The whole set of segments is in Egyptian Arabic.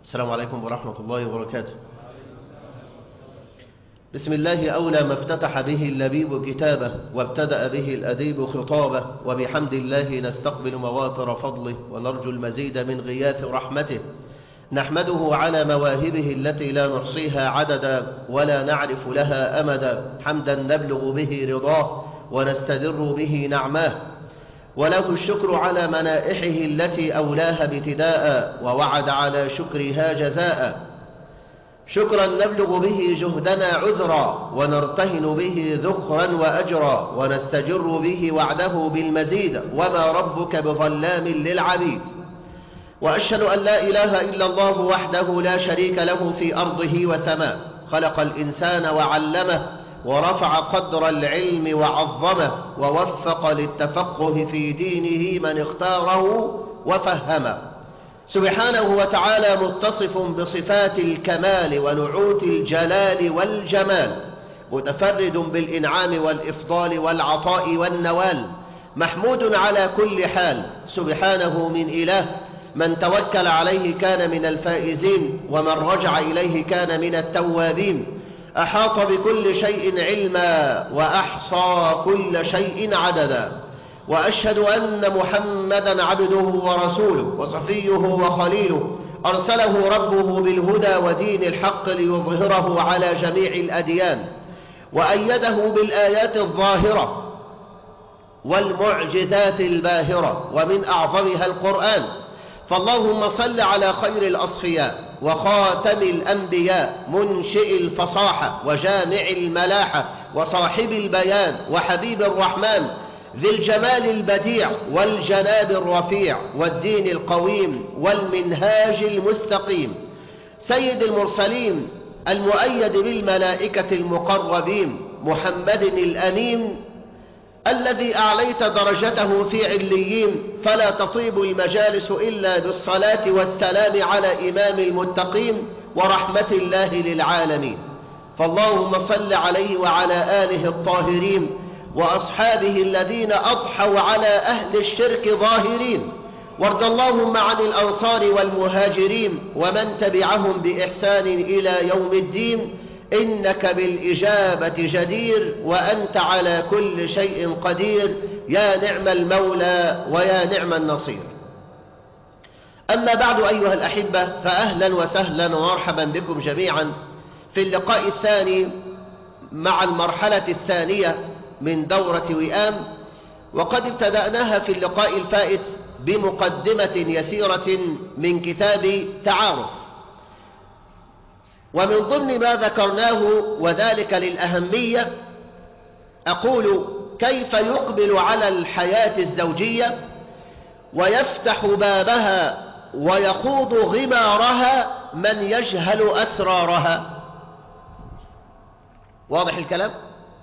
السلام عليكم ورحمة الله وبركاته بسم الله أولى ما افتتح به اللبيب كتابه وابتدأ به الأديب خطابه وبحمد الله نستقبل مواطر فضله ونرجو المزيد من غياث رحمته نحمده على مواهبه التي لا نحصيها عددا ولا نعرف لها أمدا حمدا نبلغ به رضاه ونستدر به نعماه وله الشكر على منائحه التي أولاها ابتداء ووعد على شكرها جزاء شكرا نبلغ به جهدنا عذرا ونرتهن به ذخرا وأجرا ونستجر به وعده بالمزيد وما ربك بظلام للعبيد وأشهد أن لا إله إلا الله وحده لا شريك له في أرضه وسماه خلق الإنسان وعلمه ورفع قدر العلم وعظمه ووفق للتفقه في دينه من اختاره وفهمه سبحانه وتعالى متصف بصفات الكمال ونعوت الجلال والجمال متفرد بالإنعام والإفضال والعطاء والنوال محمود على كل حال سبحانه من إله من توكل عليه كان من الفائزين ومن رجع إليه كان من التوابين أحاط بكل شيء علما وأحصى كل شيء عددا وأشهد أن محمدا عبده ورسوله وصفيه وخليله أرسله ربه بالهدى ودين الحق ليظهره على جميع الأديان وأيده بالآيات الظاهرة والمعجزات الباهرة ومن أعظمها القرآن فاللهم صل على خير الأصفياء وخاتم الأنبياء منشئ الفصاحة وجامع الملاحة وصاحب البيان وحبيب الرحمن ذي الجمال البديع والجناب الرفيع والدين القويم والمنهاج المستقيم سيد المرسلين المؤيد بالملائكة المقربين محمد الأمين الذي أعليت درجته في عليين فلا تطيب المجالس إلا بالصلاة والسلام على إمام المتقين ورحمة الله للعالمين فاللهم صل عليه وعلى آله الطاهرين وأصحابه الذين أضحوا على أهل الشرك ظاهرين وارض اللهم عن الأنصار والمهاجرين ومن تبعهم بإحسان إلى يوم الدين إنك بالإجابة جدير وأنت على كل شيء قدير يا نعم المولى ويا نعم النصير أما بعد أيها الأحبة فأهلا وسهلا ومرحبا بكم جميعا في اللقاء الثاني مع المرحلة الثانية من دورة وئام وقد ابتدأناها في اللقاء الفائت بمقدمة يسيرة من كتاب تعارف ومن ضمن ما ذكرناه وذلك للأهمية أقول كيف يقبل على الحياة الزوجية ويفتح بابها ويخوض غمارها من يجهل أسرارها واضح الكلام؟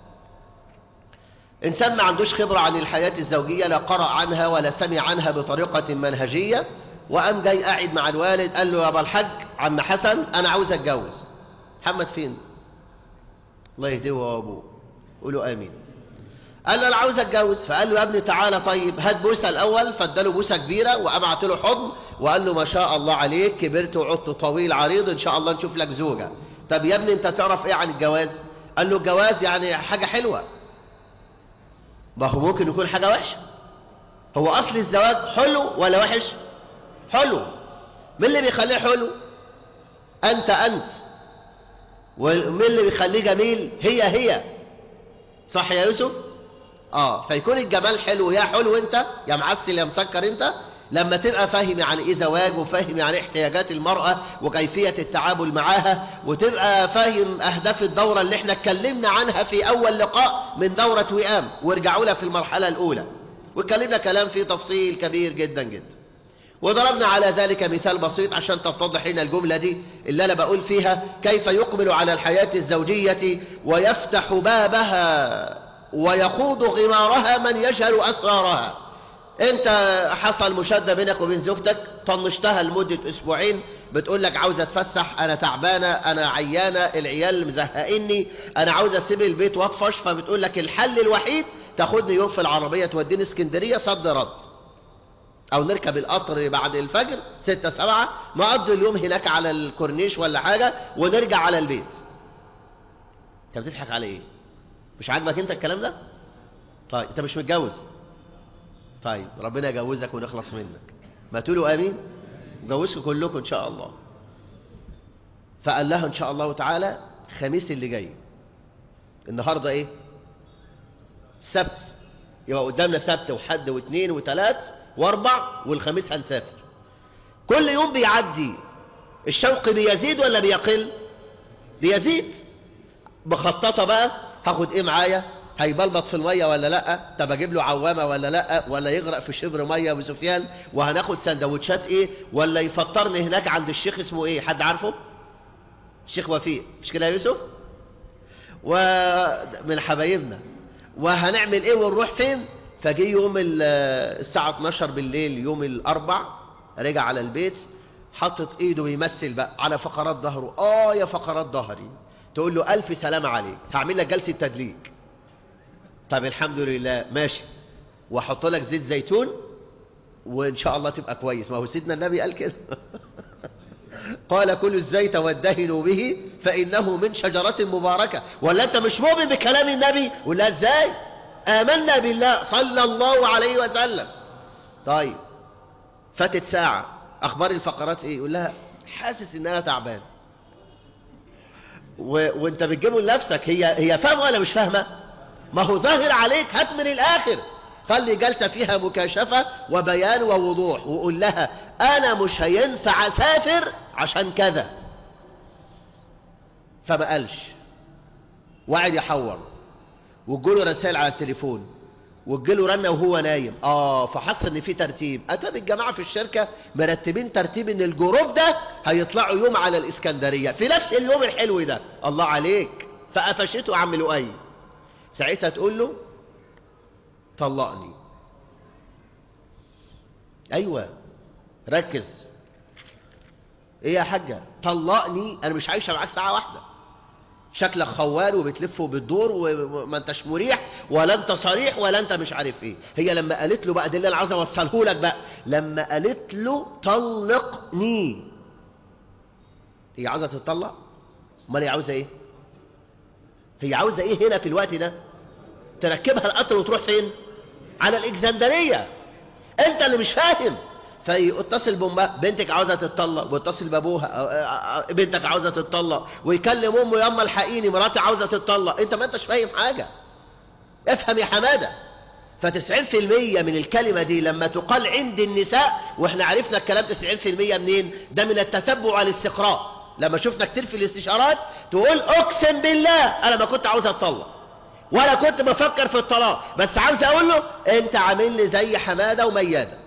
إنسان ما عندوش خبرة عن الحياة الزوجية لا قرأ عنها ولا سمع عنها بطريقة منهجية وقام جاي قاعد مع الوالد قال له يا ابا الحاج عم حسن أنا عاوز أتجوز محمد فين الله يهديه وابوه قولوا آمين قال له أنا عاوز أتجوز فقال له يا ابني تعالى طيب هات بوسة الأول فاداله بوسة كبيرة وقام عطى له حضن وقال له ما شاء الله عليك كبرت وعدت طويل عريض إن شاء الله نشوف لك زوجة طب يا ابني أنت تعرف إيه عن الجواز قال له الجواز يعني حاجة حلوة ما هو ممكن يكون حاجة وحشة هو أصل الزواج حلو ولا وحش حلو من اللي بيخليه حلو أنت أنت ومن اللي بيخليه جميل هي هي صح يا يوسف آه فيكون الجمال حلو يا حلو أنت يا معسل يا مسكر أنت لما تبقى فاهم يعني ايه زواج وفاهم يعني احتياجات المرأة وكيفية التعامل معاها وتبقى فاهم اهداف الدورة اللي احنا اتكلمنا عنها في اول لقاء من دورة وئام وارجعوا لها في المرحلة الاولى واتكلمنا كلام فيه تفصيل كبير جدا جدا وضربنا على ذلك مثال بسيط عشان تتضح لنا الجملة دي اللي انا بقول فيها كيف يقبل على الحياة الزوجية ويفتح بابها ويخوض غمارها من يجهل اسرارها انت حصل مشادة بينك وبين زوجتك طنشتها لمدة اسبوعين بتقول لك عاوزة اتفسح انا تعبانة انا عيانة العيال مزهقيني انا عاوزة اسيب البيت واطفش فبتقول لك الحل الوحيد تاخدني يوم في العربية توديني اسكندرية صد رد او نركب القطر بعد الفجر ستة سبعة نقضي اليوم هناك على الكورنيش ولا حاجة ونرجع على البيت انت بتضحك على ايه مش عاجبك انت الكلام ده طيب انت مش متجوز طيب ربنا يجوزك ونخلص منك ما تقولوا امين جوزكم كلكم ان شاء الله فقال لها ان شاء الله تعالى خميس اللي جاي النهارده ايه سبت يبقى قدامنا سبت وحد واثنين وثلاث واربع والخميس هنسافر كل يوم بيعدي الشوق بيزيد ولا بيقل بيزيد بخططه بقى هاخد ايه معايا هيبلبط في الميه ولا لا طب اجيب له عوامه ولا لا ولا يغرق في شبر ميه ابو سفيان وهناخد سندوتشات ايه ولا يفطرني هناك عند الشيخ اسمه ايه حد عارفه الشيخ وفيق مش كده يا يوسف ومن حبايبنا وهنعمل ايه ونروح فين فجي يوم الساعة 12 بالليل يوم الأربع رجع على البيت حطت ايده بيمثل بقى على فقرات ظهره اه يا فقرات ظهري تقول له ألف سلامة عليك هعمل لك جلسة تدليك طب الحمد لله ماشي واحط لك زيت زيتون وان شاء الله تبقى كويس ما هو سيدنا النبي قال كده قال كل الزيت وادهنوا به فإنه من شجرة مباركة ولا أنت مش مؤمن بكلام النبي ولا ازاي آمنا بالله صلى الله عليه وسلم طيب فاتت ساعة أخبار الفقرات إيه يقول لها حاسس إن أنا تعبان و... وانت بتجيبه لنفسك هي هي فاهمه ولا مش فاهمه ما هو ظاهر عليك هات من الاخر خلي جلسه فيها مكاشفه وبيان ووضوح وقول لها انا مش هينفع اسافر عشان كذا فما قالش وقعد يحور وتجيله رسائل على التليفون وتجيله رنة وهو نايم اه فحس ان في ترتيب اتى بالجماعه في الشركه مرتبين ترتيب ان الجروب ده هيطلعوا يوم على الاسكندريه في نفس اليوم الحلو ده الله عليك فقفشته عم لؤي ساعتها تقول له طلقني ايوه ركز ايه يا حاجه طلقني انا مش عايشه معاك ساعه واحده شكلك خوال وبتلف وبتدور وما انتش مريح ولا انت صريح ولا انت مش عارف ايه هي لما قالت له بقى ده اللي انا عاوز اوصله لك بقى لما قالت له طلقني هي عاوزه تتطلق امال هي عاوزه ايه هي عاوزه ايه هنا في الوقت ده تركبها القطر وتروح فين على الإكسندرية انت اللي مش فاهم فيتصل بامها بنتك عاوزه تتطلق ويتصل بابوها بنتك عاوزه تتطلق ويكلم امه ياما الحقيني مراتي عاوزه تتطلق انت ما انتش فاهم حاجه افهم يا حماده فتسعين في المية من الكلمة دي لما تقال عند النساء واحنا عرفنا الكلام تسعين في المية منين ده من التتبع والاستقراء لما شفنا كتير في الاستشارات تقول اقسم بالله انا ما كنت عاوز اتطلق ولا كنت بفكر في الطلاق بس عاوز اقول له انت عامل لي زي حماده ومياده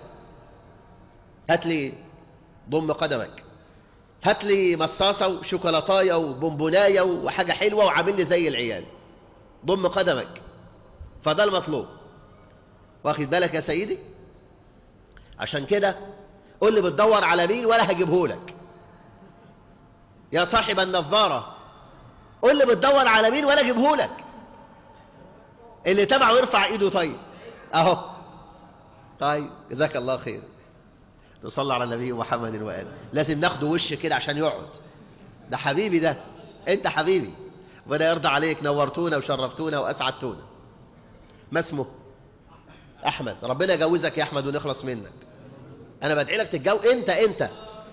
هات لي ضم قدمك هات لي مصاصه وشوكولاتايه وبونبونايه وحاجه حلوه وعامل لي زي العيال ضم قدمك فده المطلوب واخد بالك يا سيدي عشان كده قول لي بتدور على مين ولا هجيبهولك يا صاحب النظاره قول لي بتدور على مين ولا اجيبهولك اللي تبعه يرفع ايده طيب اهو طيب جزاك الله خير تصلى على النبي محمد وآله لازم ناخده وش كده عشان يقعد ده حبيبي ده انت حبيبي ربنا يرضى عليك نورتونا وشرفتونا واسعدتونا ما اسمه احمد ربنا يجوزك يا احمد ونخلص منك انا بدعي لك تتجوز انت انت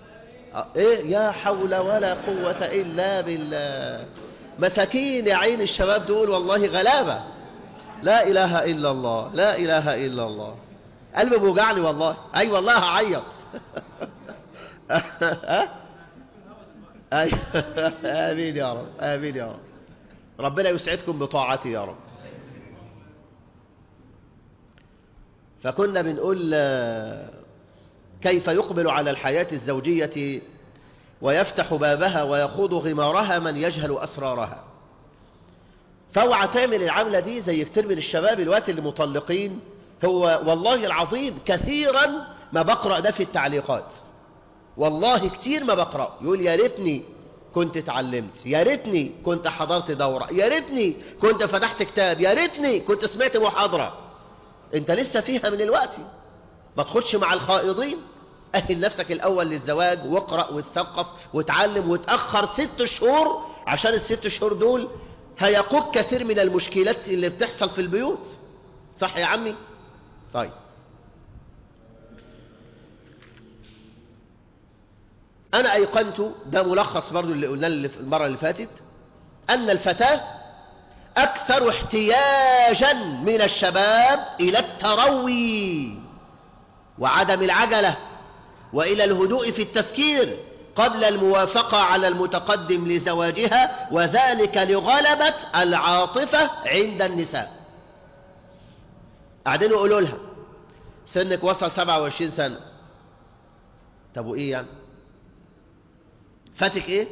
ايه يا حول ولا قوة الا بالله مساكين يا عين الشباب دول والله غلابة لا إله إلا الله لا إله إلا الله قلبي بوجعني والله أي أيوة والله هعيط آمين يا رب آمين يا رب ربنا يسعدكم بطاعتي يا رب فكنا بنقول كيف يقبل على الحياة الزوجية ويفتح بابها ويخوض غمارها من يجهل أسرارها فاوعى تعمل العملة دي زي كتير من الشباب الوقت اللي مطلقين هو والله العظيم كثيرا ما بقرأ ده في التعليقات والله كتير ما بقرأ يقول يا ريتني كنت اتعلمت يا ريتني كنت حضرت دورة يا ريتني كنت فتحت كتاب يا ريتني كنت سمعت محاضرة انت لسه فيها من الوقت ما تخدش مع الخائضين أهل نفسك الأول للزواج واقرأ وتثقف وتعلم وتأخر ست شهور عشان الست شهور دول هيقوك كثير من المشكلات اللي بتحصل في البيوت صح يا عمي طيب أنا أيقنت ده ملخص برضو اللي قلناه المرة اللي فاتت أن الفتاة أكثر احتياجا من الشباب إلى التروي وعدم العجلة وإلى الهدوء في التفكير قبل الموافقة على المتقدم لزواجها وذلك لغلبة العاطفة عند النساء قاعدين يقولوا لها سنك وصل 27 سنة طب وإيه يعني فاتك إيه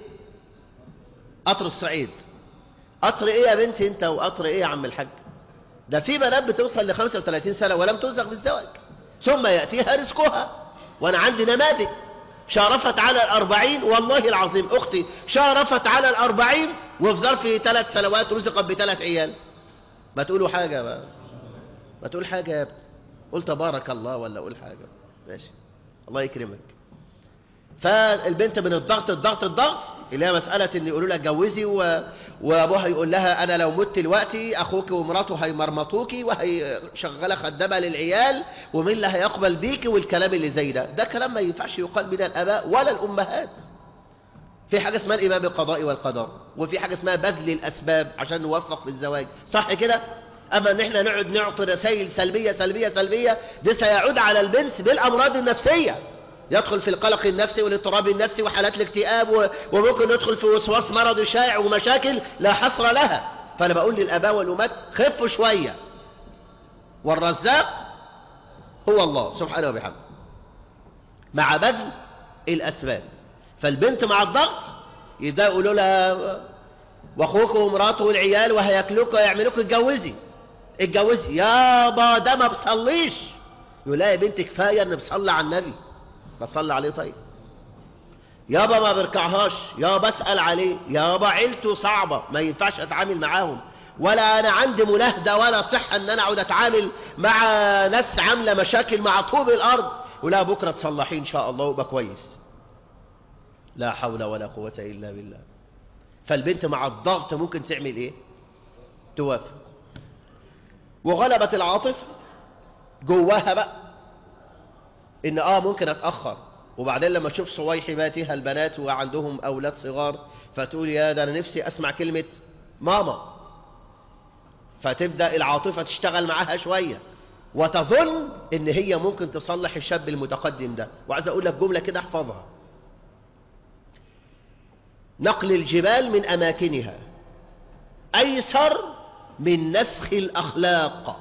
قطر الصعيد قطر إيه يا بنتي أنت وقطر إيه يا عم الحاج ده في بنات بتوصل ل 35 سنة ولم ترزق بالزواج ثم يأتيها رزقها وأنا عندي نماذج شارفت على الأربعين والله العظيم أختي شارفت على الأربعين وفي ظرف ثلاث سنوات رزقت بثلاث عيال ما تقولوا حاجة بقى ما تقول حاجة يا ابني قول تبارك الله ولا قول حاجة ماشي الله يكرمك فالبنت من الضغط الضغط الضغط اللي هي مسألة ان يقولوا لها اتجوزي و... وابوها يقول لها انا لو مت دلوقتي اخوك ومراته هيمرمطوكي وهيشغلها خدامة للعيال ومين اللي هيقبل بيكي والكلام اللي زي ده ده كلام ما ينفعش يقال من الاباء ولا الامهات في حاجة اسمها الإمام بالقضاء والقدر وفي حاجة اسمها بذل الأسباب عشان نوفق في الزواج صح كده؟ أما إن إحنا نقعد نعطي رسائل سلبية سلبية سلبية ده سيعود على البنت بالأمراض النفسية يدخل في القلق النفسي والاضطراب النفسي وحالات الاكتئاب وممكن ندخل في وسواس مرضي شائع ومشاكل لا حصر لها فأنا بقول للآباء والأمات خفوا شوية والرزاق هو الله سبحانه وبحمده مع بذل الأسباب فالبنت مع الضغط يبدأ يقولوا لها واخوك ومراته والعيال وهياكلوك ويعملوك اتجوزي اتجوزي يابا ده ما بصليش يقول لها يا بنت كفايه ان بصلي على النبي بصلي عليه طيب يابا ما بركعهاش يابا بسأل عليه يابا عيلته صعبة ما ينفعش اتعامل معاهم ولا انا عندي مناهدة ولا صحة ان انا اقعد اتعامل مع ناس عاملة مشاكل مع طوب الارض ولا بكرة تصلحي ان شاء الله ويبقى كويس لا حول ولا قوة الا بالله فالبنت مع الضغط ممكن تعمل ايه توافق وغلبت العاطف جواها بقى ان اه ممكن اتأخر وبعدين لما تشوف صويحباتها البنات وعندهم اولاد صغار فتقول يا ده انا نفسي اسمع كلمة ماما فتبدأ العاطفة تشتغل معاها شوية وتظن ان هي ممكن تصلح الشاب المتقدم ده وعايز اقول لك جملة كده احفظها نقل الجبال من اماكنها ايسر من نسخ الاخلاق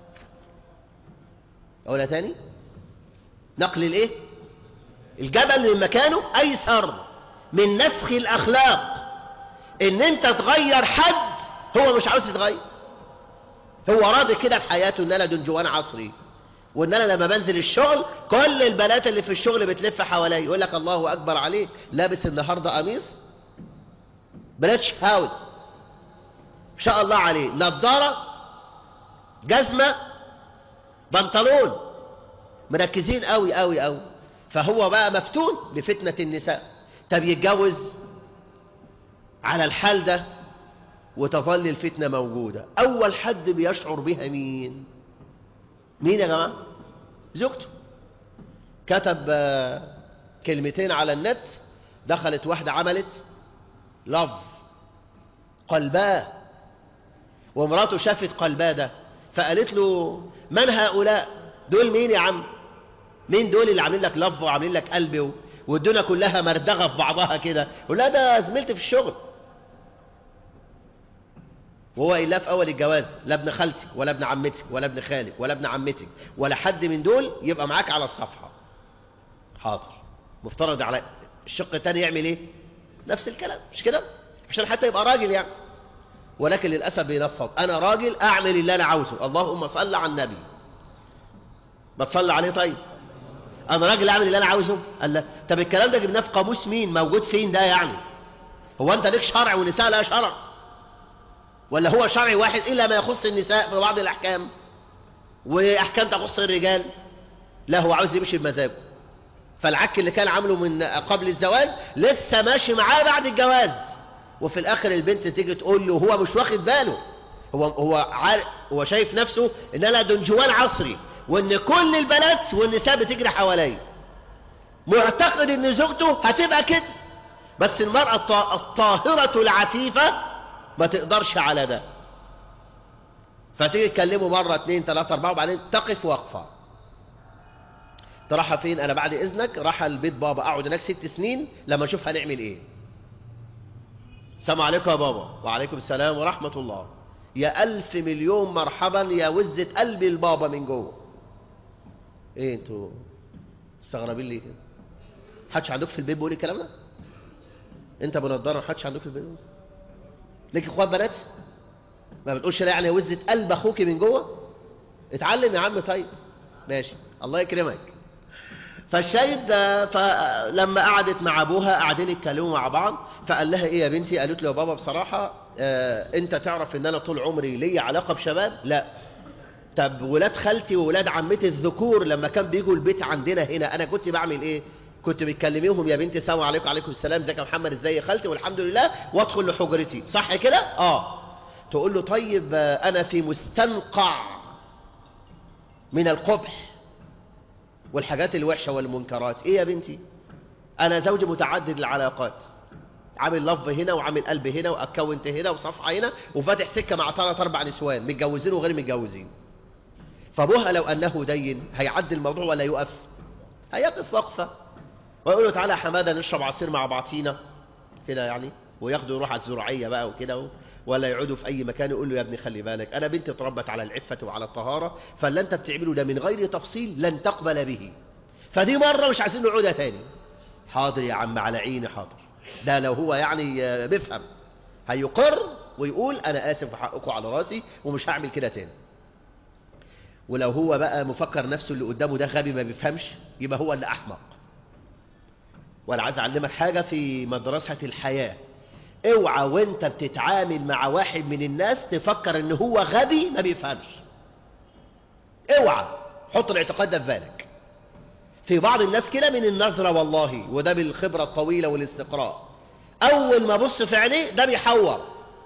اقولها تاني نقل الايه الجبل من مكانه ايسر من نسخ الاخلاق ان انت تغير حد هو مش عاوز يتغير هو راضي كده بحياته ان انا دنجوان عصري وان انا لما بنزل الشغل كل البنات اللي في الشغل بتلف حواليا يقول لك الله اكبر عليه لابس النهارده قميص بريتش هاوس ان شاء الله عليه نظاره جزمه بنطلون مركزين قوي قوي قوي فهو بقى مفتون لفتنة النساء طب يتجوز على الحال ده وتظل الفتنة موجودة أول حد بيشعر بها مين مين يا جماعة زوجته كتب كلمتين على النت دخلت واحدة عملت لف قلباه ومراته شافت قلباه ده فقالت له من هؤلاء دول مين يا عم مين دول اللي عاملين لك لف وعاملين لك قلب والدنيا كلها مردغه في بعضها كده ولا ده زميلتي في الشغل وهو إلا في أول الجواز لا ابن خالتك ولا ابن عمتك ولا ابن خالك ولا ابن عمتك ولا حد من دول يبقى معاك على الصفحة حاضر مفترض على الشق الثاني يعمل ايه نفس الكلام مش كده عشان حتى يبقى راجل يعني ولكن للأسف بينفض أنا راجل أعمل اللي أنا عاوزه اللهم صل على النبي ما تصلي عليه طيب انا راجل اعمل اللي انا عاوزه قال لا طب الكلام ده جبناه في قاموس مين موجود فين ده يعني هو انت ليك شرع والنساء لها شرع ولا هو شرع واحد الا ما يخص النساء في بعض الاحكام واحكام تخص الرجال لا هو عاوز يمشي بمزاجه فالعك اللي كان عامله من قبل الزواج لسه ماشي معاه بعد الجواز وفي الاخر البنت تيجي تقول له هو مش واخد باله هو هو عارف هو شايف نفسه ان انا دنجوان عصري وان كل البنات والنساء بتجري حواليا معتقد ان زوجته هتبقى كده بس المرأة الطاهرة العفيفة ما تقدرش على ده فتيجي تكلمه مرة اتنين تلاتة اربعة وبعدين تقف وقفة راح فين انا بعد اذنك راح البيت بابا اقعد هناك ست سنين لما اشوف هنعمل ايه السلام عليكم يا بابا وعليكم السلام ورحمة الله يا ألف مليون مرحبا يا وزة قلبي البابا من جوه ايه انتوا مستغربين ليه كده حدش عندك في البيت بيقول الكلام ده انت بنضاره حدش عندك في البيت ليك اخوات بنات ما بتقولش لا يعني وزة قلب اخوك من جوه اتعلم يا عم طيب ماشي الله يكرمك فالشاهد فلما قعدت مع ابوها قاعدين يتكلموا مع بعض فقال لها ايه يا بنتي قالت له يا بابا بصراحه آه انت تعرف ان انا طول عمري ليا علاقه بشباب لا طب ولاد خالتي وولاد عمتي الذكور لما كان بيجوا البيت عندنا هنا انا كنت بعمل ايه كنت بتكلميهم يا بنتي السلام عليكم وعليكم السلام ازيك يا محمد ازاي يا خالتي والحمد لله وادخل لحجرتي صح كده اه تقول له طيب انا في مستنقع من القبح والحاجات الوحشه والمنكرات ايه يا بنتي انا زوج متعدد العلاقات عامل لف هنا وعامل قلب هنا واكونت هنا وصفحه هنا وفاتح سكه مع ثلاث اربع نسوان متجوزين وغير متجوزين فابوها لو انه دين هيعدي الموضوع ولا يقف هيقف وقفه ويقول له تعالى يا حماده نشرب عصير مع بعضينا كده يعني وياخده يروح على الزراعيه بقى وكده ولا يقعدوا في اي مكان يقول له يا ابني خلي بالك انا بنتي اتربت على العفه وعلى الطهاره فاللي انت بتعمله ده من غير تفصيل لن تقبل به فدي مره مش عايزين نقعدها تاني حاضر يا عم على عيني حاضر ده لو هو يعني بيفهم هيقر ويقول انا اسف في حقكم على راسي ومش هعمل كده تاني ولو هو بقى مفكر نفسه اللي قدامه ده غبي ما بيفهمش يبقى هو اللي احمق وانا عايز اعلمك حاجه في مدرسه الحياه اوعى وانت بتتعامل مع واحد من الناس تفكر ان هو غبي ما بيفهمش اوعى حط الاعتقاد ده في بالك في بعض الناس كده من النظرة والله وده بالخبرة الطويلة والاستقراء أول ما بص في عينيه ده بيحور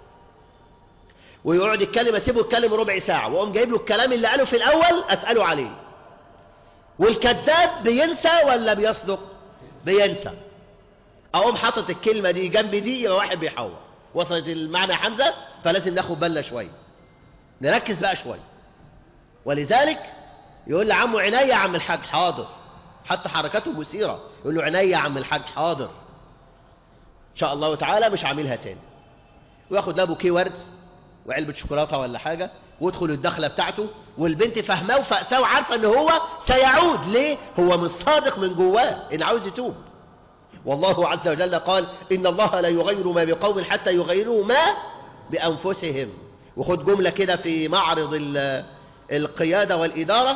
ويقعد يتكلم اسيبه يتكلم ربع ساعة وأقوم جايب له الكلام اللي قاله في الأول أسأله عليه والكذاب بينسى ولا بيصدق بينسى أقوم حاطط الكلمة دي جنب دي يبقى واحد بيحور وصلت المعنى حمزة فلازم ناخد بالنا شوية نركز بقى شوية ولذلك يقول لعمه عينيا يا عم الحاج حاضر حتى حركاته مثيرة يقول له عينيا يا عم الحاج حاضر إن شاء الله تعالى مش عاملها تاني وياخد له بوكيه ورد وعلبة شوكولاتة ولا حاجة ويدخل الدخلة بتاعته والبنت فاهماه وفأساه وعارفة ان هو سيعود ليه هو مش صادق من جواه ان عاوز يتوب والله عز وجل قال إن الله لا يغير ما بقوم حتى يغيروا ما بأنفسهم وخد جملة كده في معرض القيادة والإدارة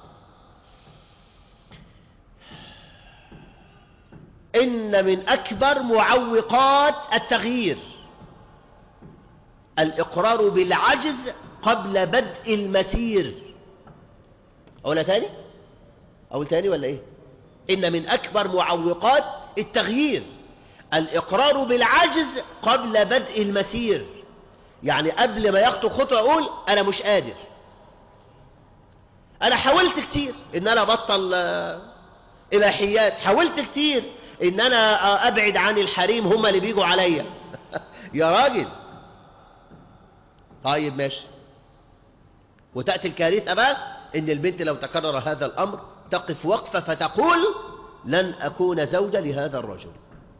إن من أكبر معوقات التغيير الإقرار بالعجز قبل بدء المسير أولا تاني أول تاني ولا إيه إن من أكبر معوقات التغيير الإقرار بالعجز قبل بدء المسير يعني قبل ما يخطو خطوة أقول أنا مش قادر أنا حاولت كتير إن أنا بطل إباحيات حاولت كتير إن أنا أبعد عن الحريم هم اللي بيجوا عليا يا راجل طيب ماشي وتأتي الكارثة بقى إن البنت لو تكرر هذا الأمر تقف وقفة فتقول لن أكون زوجة لهذا الرجل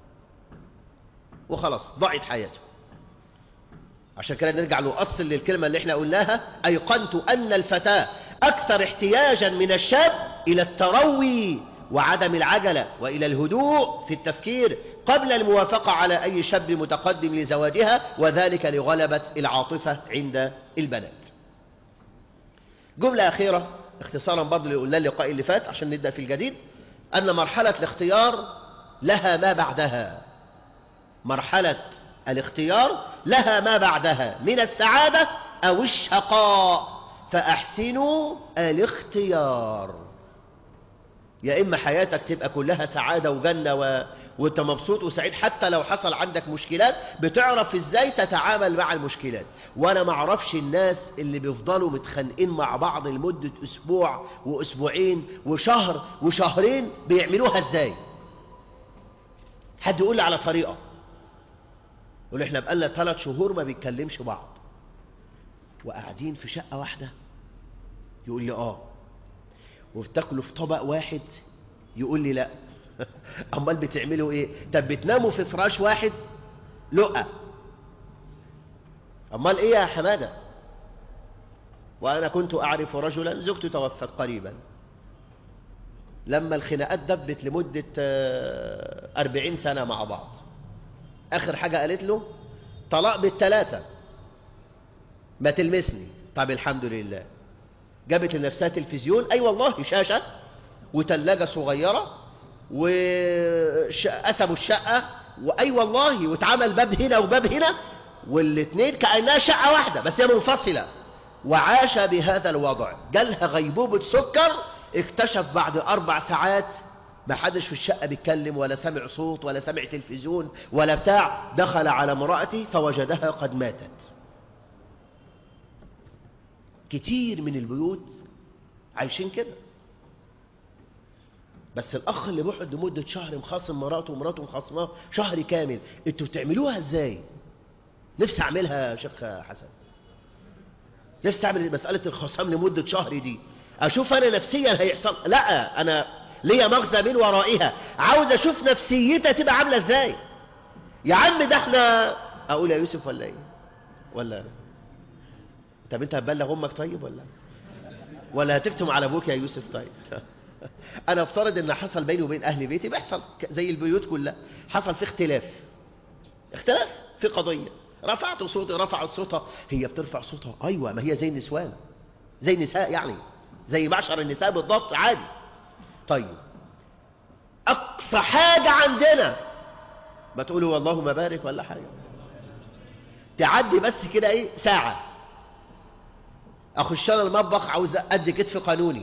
وخلاص ضاعت حياته عشان كده نرجع لأصل للكلمة اللي احنا قلناها أيقنت أن الفتاة أكثر احتياجا من الشاب إلى التروي وعدم العجلة وإلى الهدوء في التفكير قبل الموافقة على أي شاب متقدم لزواجها وذلك لغلبة العاطفة عند البنات جملة أخيرة اختصارا برضو اللي قلنا اللقاء اللي فات عشان نبدأ في الجديد أن مرحلة الاختيار لها ما بعدها مرحلة الاختيار لها ما بعدها من السعادة أو الشقاء فأحسنوا الاختيار يا إما حياتك تبقى كلها سعادة وجنة و... وانت مبسوط وسعيد حتى لو حصل عندك مشكلات بتعرف ازاي تتعامل مع المشكلات وانا ما اعرفش الناس اللي بيفضلوا متخانقين مع بعض لمدة اسبوع واسبوعين وشهر وشهرين بيعملوها ازاي حد يقول لي على طريقة يقول احنا بقالنا ثلاث شهور ما بيتكلمش بعض وقاعدين في شقة واحدة يقول لي اه وبتاكلوا في طبق واحد يقول لي لا امال بتعملوا ايه طب بتناموا في فراش واحد لقى امال ايه يا حماده وانا كنت اعرف رجلا زوجته توفت قريبا لما الخناقات دبت لمده أربعين سنه مع بعض اخر حاجه قالت له طلاق بالثلاثه ما تلمسني طب الحمد لله جابت لنفسها تلفزيون اي أيوة والله شاشه وثلاجه صغيره وقسموا الشقة وأي والله واتعمل باب هنا وباب هنا والاثنين كأنها شقة واحدة بس هي منفصلة وعاش بهذا الوضع جالها غيبوبة سكر اكتشف بعد أربع ساعات ما حدش في الشقة بيتكلم ولا سمع صوت ولا سمع تلفزيون ولا بتاع دخل على امرأتي فوجدها قد ماتت كتير من البيوت عايشين كده بس الأخ اللي بيقعد لمدة شهر مخاصم مراته ومراته مخاصماه شهر كامل انتوا بتعملوها ازاي؟ نفسي أعملها يا شيخ حسن نفسي أعمل مسألة الخصام لمدة شهر دي أشوف أنا نفسيا هيحصل لا أنا ليا مغزى من ورائها عاوز أشوف نفسيتها تبقى عاملة ازاي يا عم ده احنا أقول يا يوسف ولا ايه؟ ولا طب انت هتبلغ أمك طيب ولا ولا هتكتم على أبوك يا يوسف طيب انا افترض ان حصل بيني وبين اهل بيتي بيحصل زي البيوت كلها حصل في اختلاف اختلاف في قضية رفعت صوتي رفعت صوتها هي بترفع صوتها ايوه ما هي زي النسوان زي النساء يعني زي معشر النساء بالضبط عادي طيب اقصى حاجة عندنا ما تقولوا والله ما بارك ولا حاجة تعدي بس كده ايه ساعة اخش انا المطبخ عاوز ادي كتف قانوني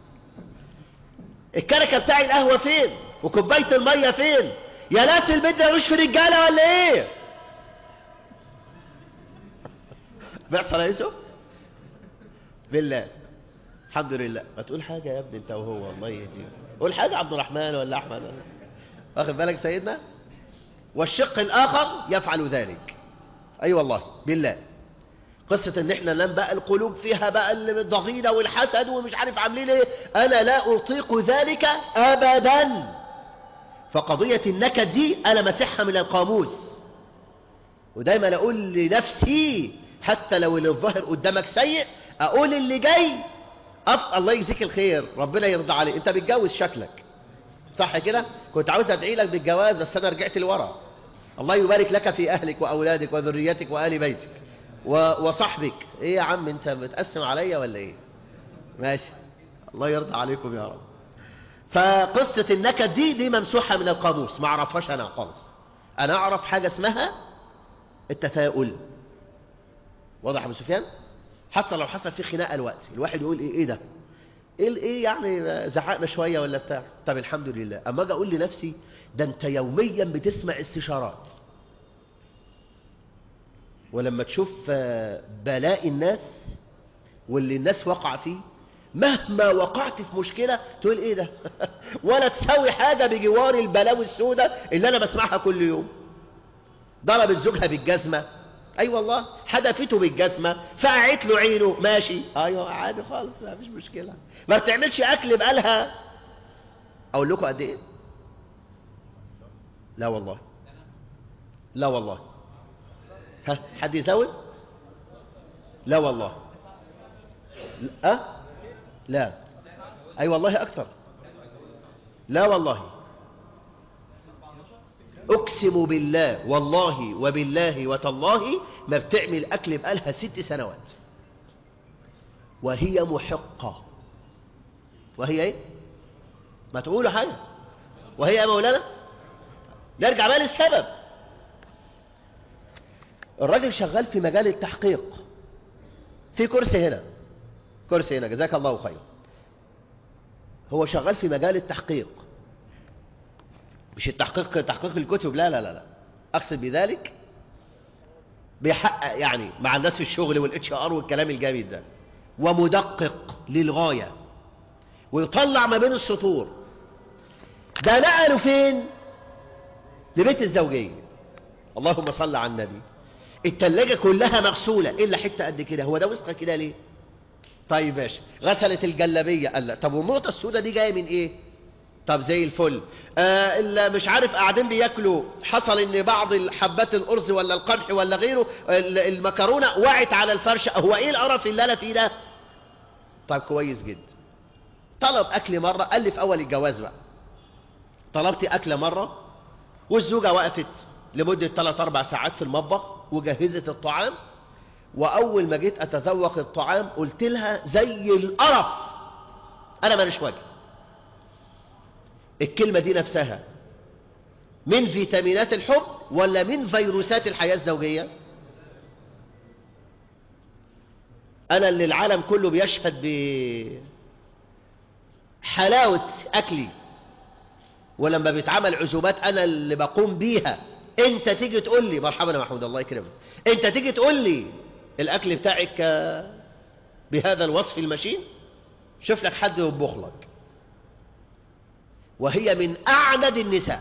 الكركه بتاعي القهوه فين وكوبايه الميه فين يا ناس البيت ده ملوش في رجاله ولا ايه بيحصل يا يوسف بالله الحمد لله ما تقول حاجه يا ابني انت وهو الله يهديك قول حاجه عبد الرحمن ولا احمد ولا واخد بالك سيدنا والشق الاخر يفعل ذلك اي أيوة والله بالله قصة ان احنا ننام بقى القلوب فيها بقى الضغينة والحسد ومش عارف عاملين ايه انا لا اطيق ذلك ابدا فقضية النكد دي انا مسحها من القاموس ودايما اقول لنفسي حتى لو اللي الظاهر قدامك سيء اقول اللي جاي أف... الله يجزيك الخير ربنا يرضى عليك انت بتجوز شكلك صح كده كنت عاوز ادعي لك بالجواز بس انا رجعت لورا الله يبارك لك في اهلك واولادك وذريتك وآل بيتك وصاحبك ايه يا عم انت بتقسم عليا ولا ايه ماشي الله يرضى عليكم يا رب فقصة النكد دي دي ممسوحة من القاموس ما اعرفهاش انا خالص انا اعرف حاجة اسمها التفاؤل واضح يا ابو سفيان حتى لو حصل في خناقه الوقت الواحد يقول ايه ايه ده ايه ايه يعني زعقنا شويه ولا بتاع طب الحمد لله اما اجي اقول لنفسي ده انت يوميا بتسمع استشارات ولما تشوف بلاء الناس واللي الناس وقع فيه مهما وقعت في مشكلة تقول ايه ده ولا تساوي حاجة بجوار البلاوي السوداء اللي انا بسمعها كل يوم ضربت زوجها بالجزمة اي أيوة والله حدفته بالجزمة فقعت له عينه ماشي ايوه عادي خالص ما فيش مشكلة ما بتعملش اكل بقالها اقول لكم قد ايه لا والله لا والله ها حد يزود لا والله أه؟ لا أي والله أكثر لا والله أقسم بالله والله وبالله وتالله ما بتعمل أكل بقالها ست سنوات وهي محقة وهي ايه ما تقولوا حاجة وهي يا مولانا نرجع بقى للسبب الراجل شغال في مجال التحقيق في كرسي هنا كرسي هنا جزاك الله خير هو شغال في مجال التحقيق مش التحقيق تحقيق الكتب لا لا لا لا اقصد بذلك بيحقق يعني مع الناس في الشغل والاتش ار والكلام الجامد ده ومدقق للغايه ويطلع ما بين السطور ده نقله فين لبيت الزوجيه اللهم صل على النبي التلاجة كلها مغسولة إلا حتة قد كده هو ده وسخة كده ليه طيب ماشي غسلت الجلابية قال لا طب والنقطة السوداء دي جاية من إيه طب زي الفل آه اللي مش عارف قاعدين بياكلوا حصل ان بعض حبات الارز ولا القمح ولا غيره المكرونه وقعت على الفرشه هو ايه القرف اللي انا فيه ده طيب كويس جدا طلب اكل مره قال لي في اول الجواز بقى طلبت اكله مره والزوجه وقفت لمده 3 4 ساعات في المطبخ وجهزت الطعام واول ما جيت اتذوق الطعام قلت لها زي القرف انا ماليش وجه الكلمة دي نفسها من فيتامينات الحب ولا من فيروسات الحياة الزوجية أنا اللي العالم كله بيشهد بحلاوة أكلي ولما بيتعمل عزومات أنا اللي بقوم بيها أنت تيجي تقول لي مرحبا يا محمود الله يكرمك أنت تيجي تقول لي الأكل بتاعك بهذا الوصف المشين شوف لك حد يطبخ لك وهي من أعدد النساء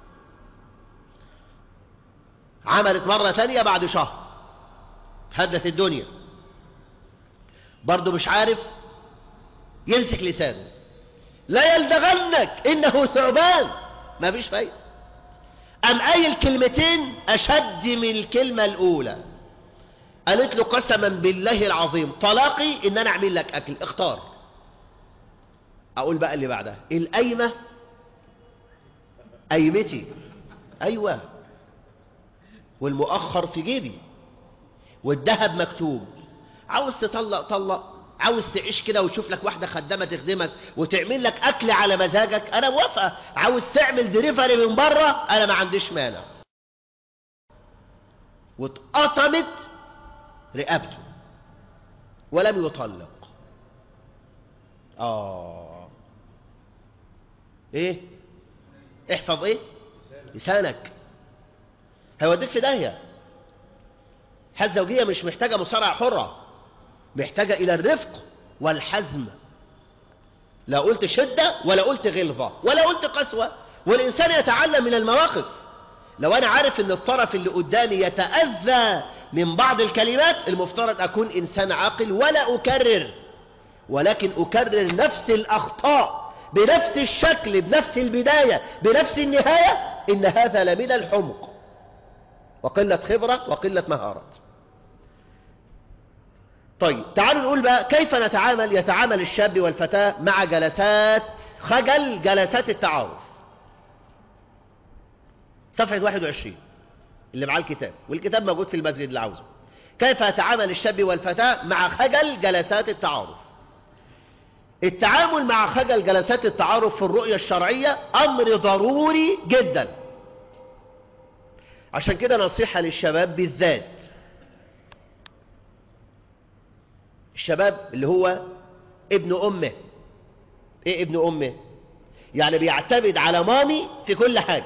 عملت مرة ثانية بعد شهر هدت الدنيا برضه مش عارف يمسك لسانه لا يلدغنك إنه ثعبان ما فيش فايدة أم أي الكلمتين أشد من الكلمة الأولى قالت له قسما بالله العظيم طلاقي إن أنا أعمل لك أكل اختار أقول بقى اللي بعدها القايمة قايمتي أيوة والمؤخر في جيبي والذهب مكتوب عاوز تطلق طلق عاوز تعيش كده وتشوف لك واحدة خدامة تخدمك وتعمل لك أكل على مزاجك أنا موافقة عاوز تعمل ديليفري من بره أنا ما عنديش مانع واتقطمت رقبته ولم يطلق آه إيه احفظ إيه لسانك هيوديك في داهية الحياة الزوجية مش محتاجة مصارعة حرة محتاجة إلى الرفق والحزم لا قلت شدة ولا قلت غلظة ولا قلت قسوة والإنسان يتعلم من المواقف لو أنا عارف أن الطرف اللي قدامي يتأذى من بعض الكلمات المفترض أكون إنسان عاقل ولا أكرر ولكن أكرر نفس الأخطاء بنفس الشكل بنفس البداية بنفس النهاية إن هذا لمن الحمق وقلة خبرة وقلة مهارة طيب تعالوا نقول بقى كيف نتعامل يتعامل الشاب والفتاة مع جلسات خجل جلسات التعارف صفحة 21 اللي معاه الكتاب والكتاب موجود في المسجد اللي عاوزه كيف يتعامل الشاب والفتاة مع خجل جلسات التعارف التعامل مع خجل جلسات التعارف في الرؤية الشرعية أمر ضروري جدا عشان كده نصيحة للشباب بالذات الشباب اللي هو ابن أمه ايه ابن أمه يعني بيعتمد على مامي في كل حاجة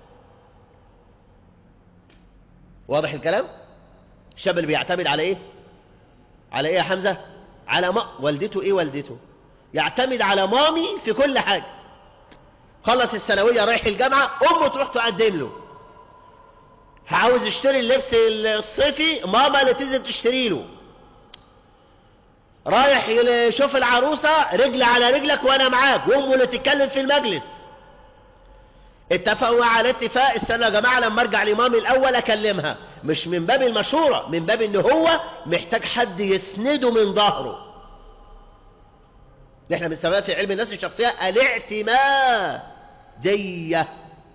واضح الكلام الشاب اللي بيعتمد على ايه على ايه يا حمزة على ما والدته ايه والدته يعتمد على مامي في كل حاجة خلص الثانوية رايح الجامعة امه تروح تقدم له عاوز يشتري اللبس الصيفي ماما اللي تنزل تشتري له رايح يشوف العروسة رجل على رجلك وانا معاك وامه اللي تتكلم في المجلس اتفقوا على اتفاق استنى يا جماعة لما ارجع لمامي الاول اكلمها مش من باب المشورة من باب ان هو محتاج حد يسنده من ظهره احنا بنسميها في علم النفس الشخصية الاعتمادية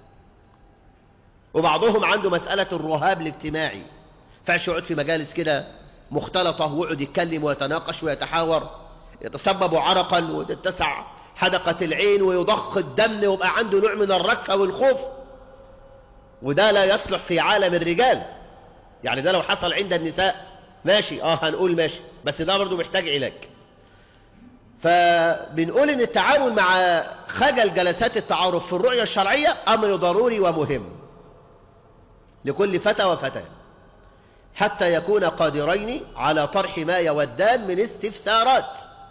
وبعضهم عنده مسألة الرهاب الاجتماعي فعش يقعد في مجالس كده مختلطة ويقعد يتكلم ويتناقش ويتحاور يتسبب عرقا وتتسع حدقة العين ويضخ الدم ويبقى عنده نوع من الركفة والخوف وده لا يصلح في عالم الرجال يعني ده لو حصل عند النساء ماشي اه هنقول ماشي بس ده برضه محتاج علاج فبنقول ان التعامل مع خجل جلسات التعارف في الرؤية الشرعية امر ضروري ومهم لكل فتى وفتاة حتى يكون قادرين على طرح ما يودان من استفسارات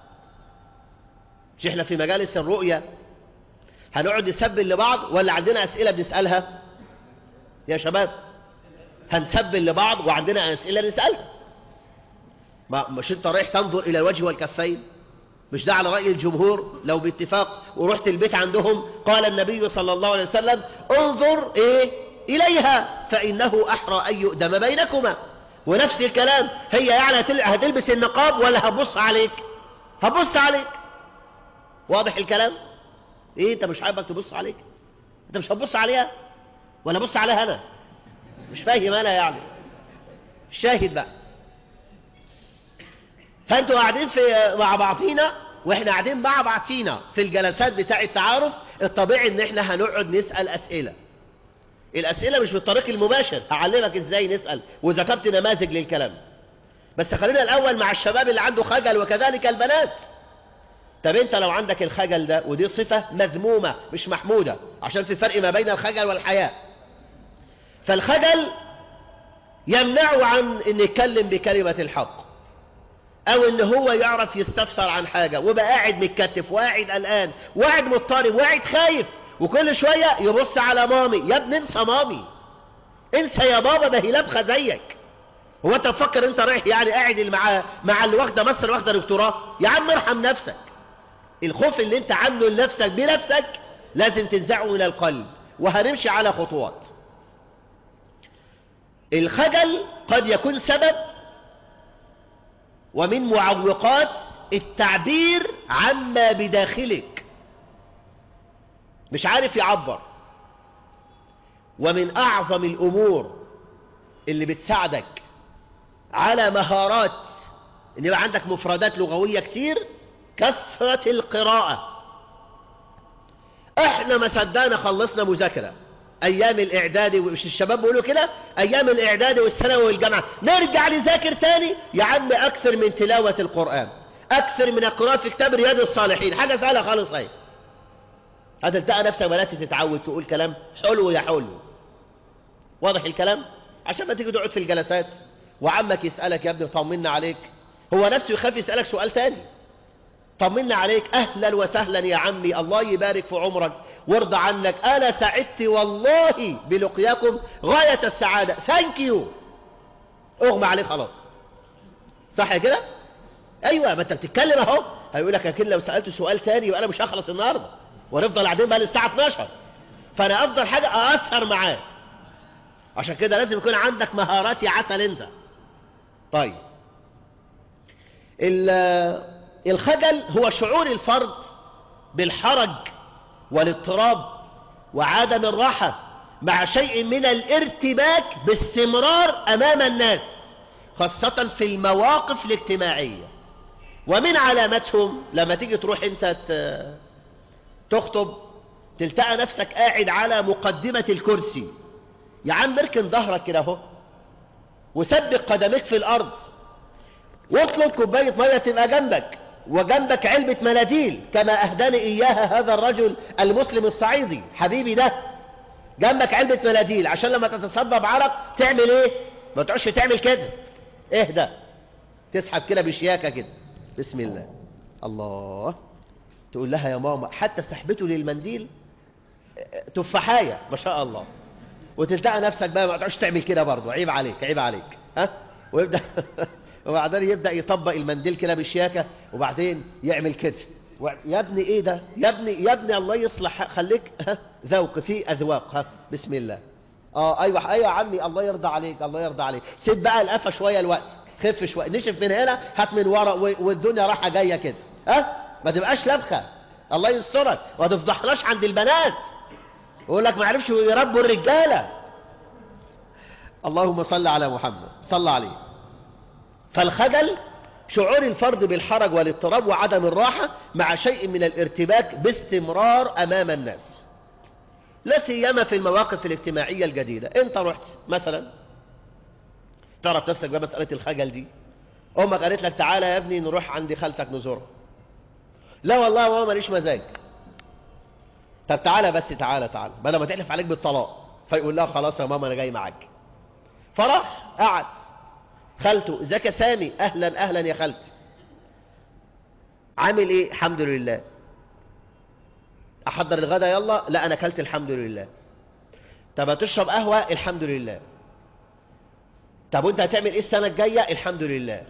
مش احنا في مجالس الرؤية هنقعد نسبل لبعض ولا عندنا اسئلة بنسألها يا شباب هنسبل لبعض وعندنا اسئلة نسألها ما مش انت رايح تنظر الى الوجه والكفين مش ده على رأي الجمهور لو باتفاق ورحت البيت عندهم قال النبي صلى الله عليه وسلم انظر ايه اليها فانه احرى ان يؤدم بينكما ونفس الكلام هي يعني هتلبس النقاب ولا هبص عليك هبص عليك واضح الكلام ايه انت مش حابك تبص عليك انت مش هتبص عليها ولا بص عليها انا مش فاهم انا يعني شاهد بقى فانتوا قاعدين في مع بعضينا واحنا قاعدين مع بعضينا في الجلسات بتاع التعارف الطبيعي ان احنا هنقعد نسأل اسئلة الاسئلة مش بالطريق المباشر هعلمك ازاي نسأل وذكرت نماذج للكلام بس خلينا الاول مع الشباب اللي عنده خجل وكذلك البنات طب انت لو عندك الخجل ده ودي صفة مذمومة مش محمودة عشان في فرق ما بين الخجل والحياء فالخجل يمنعه عن ان يتكلم بكلمة الحق او ان هو يعرف يستفسر عن حاجة وبقى قاعد متكتف وقاعد قلقان وقاعد مضطرب وقاعد خايف وكل شوية يبص على مامي يا ابني انسى مامي انسى يا بابا ده هي لبخة زيك هو انت تفكر انت رايح يعني قاعد مع مع اللي واخده مصر واخده دكتوراه يا عم ارحم نفسك الخوف اللي انت عامله لنفسك بنفسك لازم تنزعه من القلب وهنمشي على خطوات الخجل قد يكون سبب ومن معوقات التعبير عما بداخلك مش عارف يعبر ومن أعظم الأمور اللي بتساعدك على مهارات ان يبقى عندك مفردات لغوية كتير كثرة القراءة احنا ما صدقنا خلصنا مذاكرة ايام الاعداد مش الشباب بيقولوا كده ايام الاعداد والثانوي والجامعة نرجع نذاكر تاني يا عم اكثر من تلاوة القرآن اكثر من القراءة في كتاب رياض الصالحين حاجة سهلة خالص اهي هتلتقى نفسك بدأت تتعود تقول كلام حلو يا حلو واضح الكلام عشان ما تيجي تقعد في الجلسات وعمك يسألك يا ابني طمنا عليك هو نفسه يخاف يسألك سؤال تاني طمنا عليك أهلا وسهلا يا عمي الله يبارك في عمرك وارضى عنك أنا سعدت والله بلقياكم غاية السعادة ثانك يو اغمى عليه خلاص صح كده ايوه ما انت بتتكلم اهو هيقول لك لكن لو سألت سؤال تاني يبقى انا مش هخلص النهارده ونفضل قاعدين بقى للساعة 12 فانا افضل حاجة ااثر معاه عشان كده لازم يكون عندك مهارات يا عسل انت طيب الخجل هو شعور الفرد بالحرج والاضطراب وعدم الراحة مع شيء من الارتباك باستمرار أمام الناس خاصة في المواقف الاجتماعية ومن علامتهم لما تيجي تروح انت تخطب تلتقى نفسك قاعد على مقدمة الكرسي يا عم اركن ظهرك كده اهو وسبق قدميك في الارض واطلب كوباية مية تبقى جنبك وجنبك علبة مناديل كما اهداني اياها هذا الرجل المسلم الصعيدي حبيبي ده جنبك علبة مناديل عشان لما تتصبب عرق تعمل ايه ما تقعدش تعمل كده اهدى تسحب كده بشياكة كده بسم الله الله تقول لها يا ماما حتى سحبته للمنديل تفاحية ما شاء الله وتلتقى نفسك بقى ما تقعدش تعمل كده برضه عيب عليك عيب عليك ها ويبدا وبعدين يبدا يطبق المنديل كده بالشياكه وبعدين يعمل كده يا ابني ايه ده يا ابني يا ابني الله يصلح خليك ها ذوق في اذواق ها بسم الله اه ايوه ايوه يا عمي الله يرضى عليك الله يرضى عليك سيب بقى القفا شويه الوقت خف شويه نشف من هنا هات من ورا والدنيا رايحه جايه كده ها ما تبقاش لبخه الله يسترك وما تفضحناش عند البنات يقول لك ما عرفش يربوا الرجاله اللهم صل على محمد صل عليه فالخجل شعور الفرد بالحرج والاضطراب وعدم الراحة مع شيء من الارتباك باستمرار أمام الناس لا سيما في المواقف الاجتماعية الجديدة انت رحت مثلا تعرف نفسك بمسألة الخجل دي امك قالت لك تعالى يا ابني نروح عند خالتك نزورها لا والله يا ماما ماليش مزاج طب تعالى بس تعالى تعالى بدل ما تحلف عليك بالطلاق فيقول لها خلاص يا ماما انا جاي معاك فراح قعد خالته ازيك يا سامي اهلا اهلا يا خالتي عامل ايه الحمد لله احضر الغدا يلا لا انا اكلت الحمد لله طب هتشرب قهوه الحمد لله طب وانت هتعمل ايه السنه الجايه الحمد لله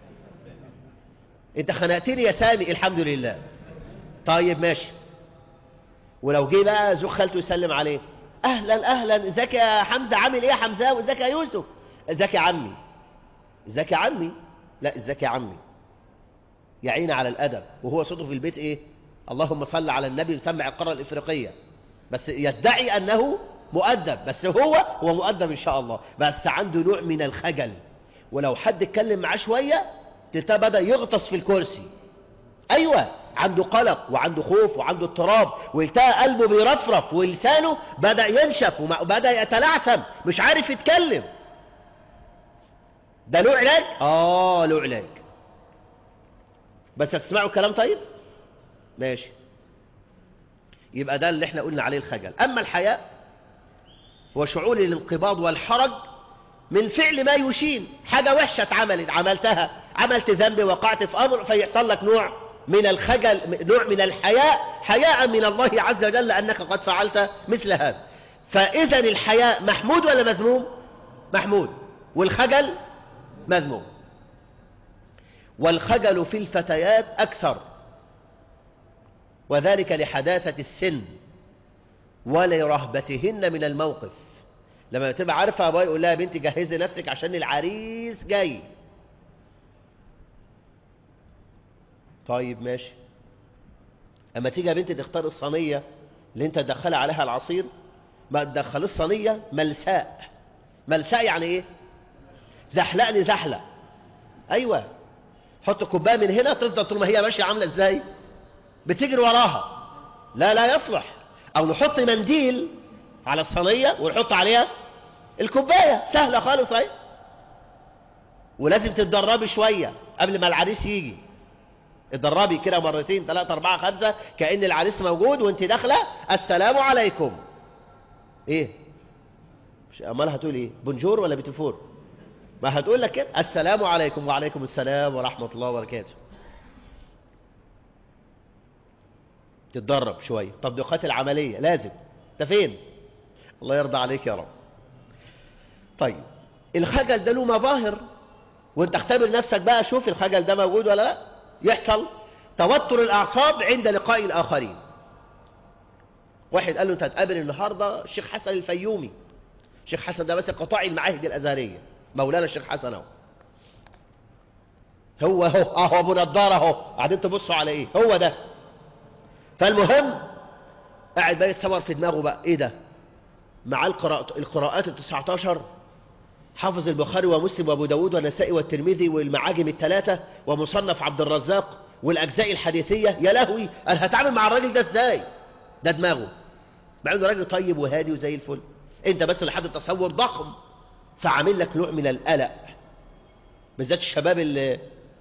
انت خنقتني يا سامي الحمد لله طيب ماشي ولو جه بقى زوج خالته يسلم عليه اهلا اهلا ازيك يا حمزه عامل ايه يا حمزه وازيك يا يوسف ازيك يا عمي ازيك يا عمي لا ازيك يا عمي يعين على الادب وهو صوته في البيت ايه اللهم صل على النبي مسمع القاره الافريقيه بس يدعي انه مؤدب بس هو هو مؤدب ان شاء الله بس عنده نوع من الخجل ولو حد اتكلم معاه شويه تلتقى بدا يغطس في الكرسي ايوه عنده قلق وعنده خوف وعنده اضطراب والتقى قلبه بيرفرف ولسانه بدا ينشف وبدا يتلعثم مش عارف يتكلم ده له علاج اه له علاج بس هتسمعوا الكلام طيب ماشي يبقى ده اللي احنا قلنا عليه الخجل اما الحياء هو شعور الانقباض والحرج من فعل ما يشين حاجة وحشة اتعملت عملتها عملت ذنب وقعت في أمر فيحصل لك نوع من الخجل نوع من الحياء حياء من الله عز وجل لأنك قد فعلت مثل هذا فإذا الحياء محمود ولا مذموم محمود والخجل مذموم والخجل في الفتيات أكثر وذلك لحداثة السن ولرهبتهن من الموقف لما تبقى عارفة أبوي يقول لها يا بنتي جهزي نفسك عشان العريس جاي طيب ماشي أما تيجي يا بنتي تختار الصينية اللي انت تدخلها عليها العصير ما تدخل الصينية ملساء ملساء يعني ايه زحلقني زحلق ايوه حط كوبايه من هنا تفضل طول ما هي ماشيه عامله ازاي بتجري وراها لا لا يصلح او نحط منديل على الصينيه ونحط عليها الكوبايه سهله خالص اهي ولازم تتدربي شويه قبل ما العريس يجي اتدربي كده مرتين ثلاثة أربعة خمسة كأن العريس موجود وانت داخلة السلام عليكم ايه مش امال هتقول ايه بونجور ولا بيتفور ما هتقول لك كده السلام عليكم وعليكم السلام ورحمة الله وبركاته تتدرب شوية تطبيقات العملية لازم انت فين الله يرضى عليك يا رب طيب الخجل ده له مظاهر وانت اختبر نفسك بقى شوف الخجل ده موجود ولا لا يحصل توتر الأعصاب عند لقاء الآخرين واحد قال له انت هتقابل النهاردة الشيخ حسن الفيومي الشيخ حسن ده ماسك قطاع المعاهد الأزهرية مولانا الشيخ حسن اهو هو اهو اهو ابو نضاره اهو قاعدين تبصوا على ايه هو ده فالمهم قاعد بقى يتصور في دماغه بقى ايه ده مع القراءات القراءات ال 19 حافظ البخاري ومسلم وابو داود والنسائي والترمذي والمعاجم الثلاثه ومصنف عبد الرزاق والاجزاء الحديثيه يا لهوي انا هتعامل مع الراجل ده ازاي ده دماغه مع انه راجل طيب وهادي وزي الفل انت بس لحد تصور ضخم فعامل لك نوع من القلق بالذات الشباب اللي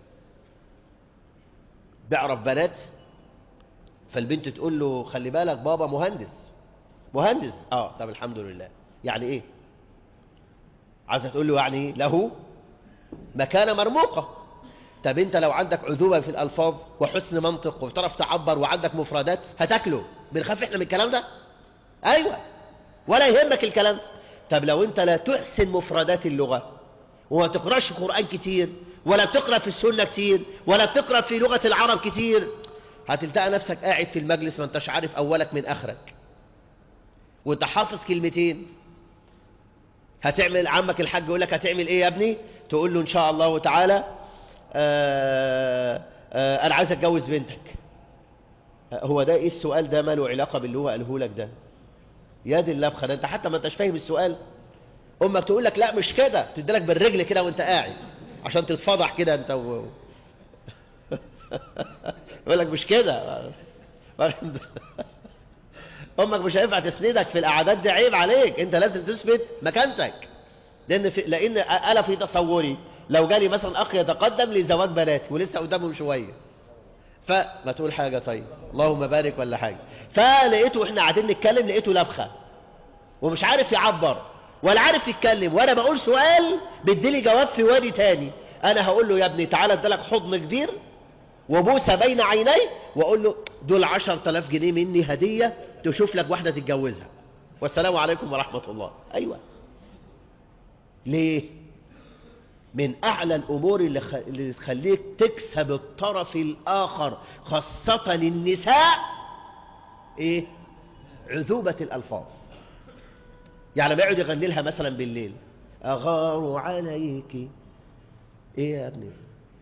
بيعرف بنات فالبنت تقول له خلي بالك بابا مهندس مهندس اه طب الحمد لله يعني ايه عايزه تقول له يعني له مكانه مرموقه طب انت لو عندك عذوبه في الالفاظ وحسن منطق وبتعرف تعبر وعندك مفردات هتاكله بنخاف احنا من الكلام ده ايوه ولا يهمك الكلام ده طب لو انت لا تحسن مفردات اللغه وما تقراش قران كتير ولا بتقرا في السنه كتير ولا بتقرا في لغه العرب كتير هتلتقى نفسك قاعد في المجلس ما انتش عارف اولك من اخرك وانت حافظ كلمتين هتعمل عمك الحاج يقول لك هتعمل ايه يا ابني تقول له ان شاء الله تعالى آآ آآ انا عايز اتجوز بنتك هو ده ايه السؤال ده ما له علاقه باللي هو قاله لك ده يا دي اللبخه ده انت حتى ما انتش فاهم السؤال امك تقول لك لا مش كده تدي لك بالرجل كده وانت قاعد عشان تتفضح كده انت و... يقول لك مش كده امك مش هينفع تسندك في الاعداد دي عيب عليك انت لازم تثبت مكانتك لان في لان انا في تصوري لو جالي مثلا اخ يتقدم لزواج بناتي ولسه قدامهم شويه فما تقول حاجة طيب اللهم بارك ولا حاجة فلقيته احنا قاعدين نتكلم لقيته لبخة ومش عارف يعبر ولا عارف يتكلم وانا بقول سؤال بديلي جواب في وادي تاني انا هقول له يا ابني تعالى ادالك حضن كبير وبوسه بين عيني واقول له دول 10000 جنيه مني هديه تشوف لك واحده تتجوزها والسلام عليكم ورحمه الله ايوه ليه من اعلى الامور اللي, خ... اللي تخليك تكسب الطرف الاخر خاصه النساء ايه عذوبه الالفاظ يعني ما يقعد يغني لها مثلا بالليل اغار عليك ايه يا ابني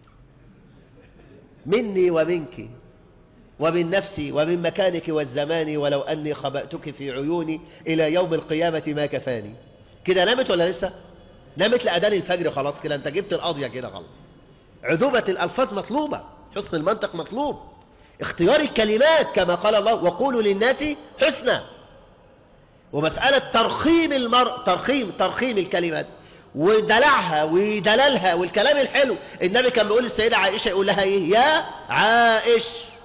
مني ومنك ومن نفسي ومن مكانك والزمان ولو أني خبأتك في عيوني إلى يوم القيامة ما كفاني كده نامت ولا لسه نامت لأذان الفجر خلاص كده أنت جبت القضية كده خلاص عذوبة الألفاظ مطلوبة حسن المنطق مطلوب اختيار الكلمات كما قال الله وقولوا للناس حسنا ومسألة ترخيم المرء ترخيم ترخيم الكلمات ودلعها ودلالها والكلام الحلو النبي كان بيقول للسيدة عائشة يقول لها ايه يا عائش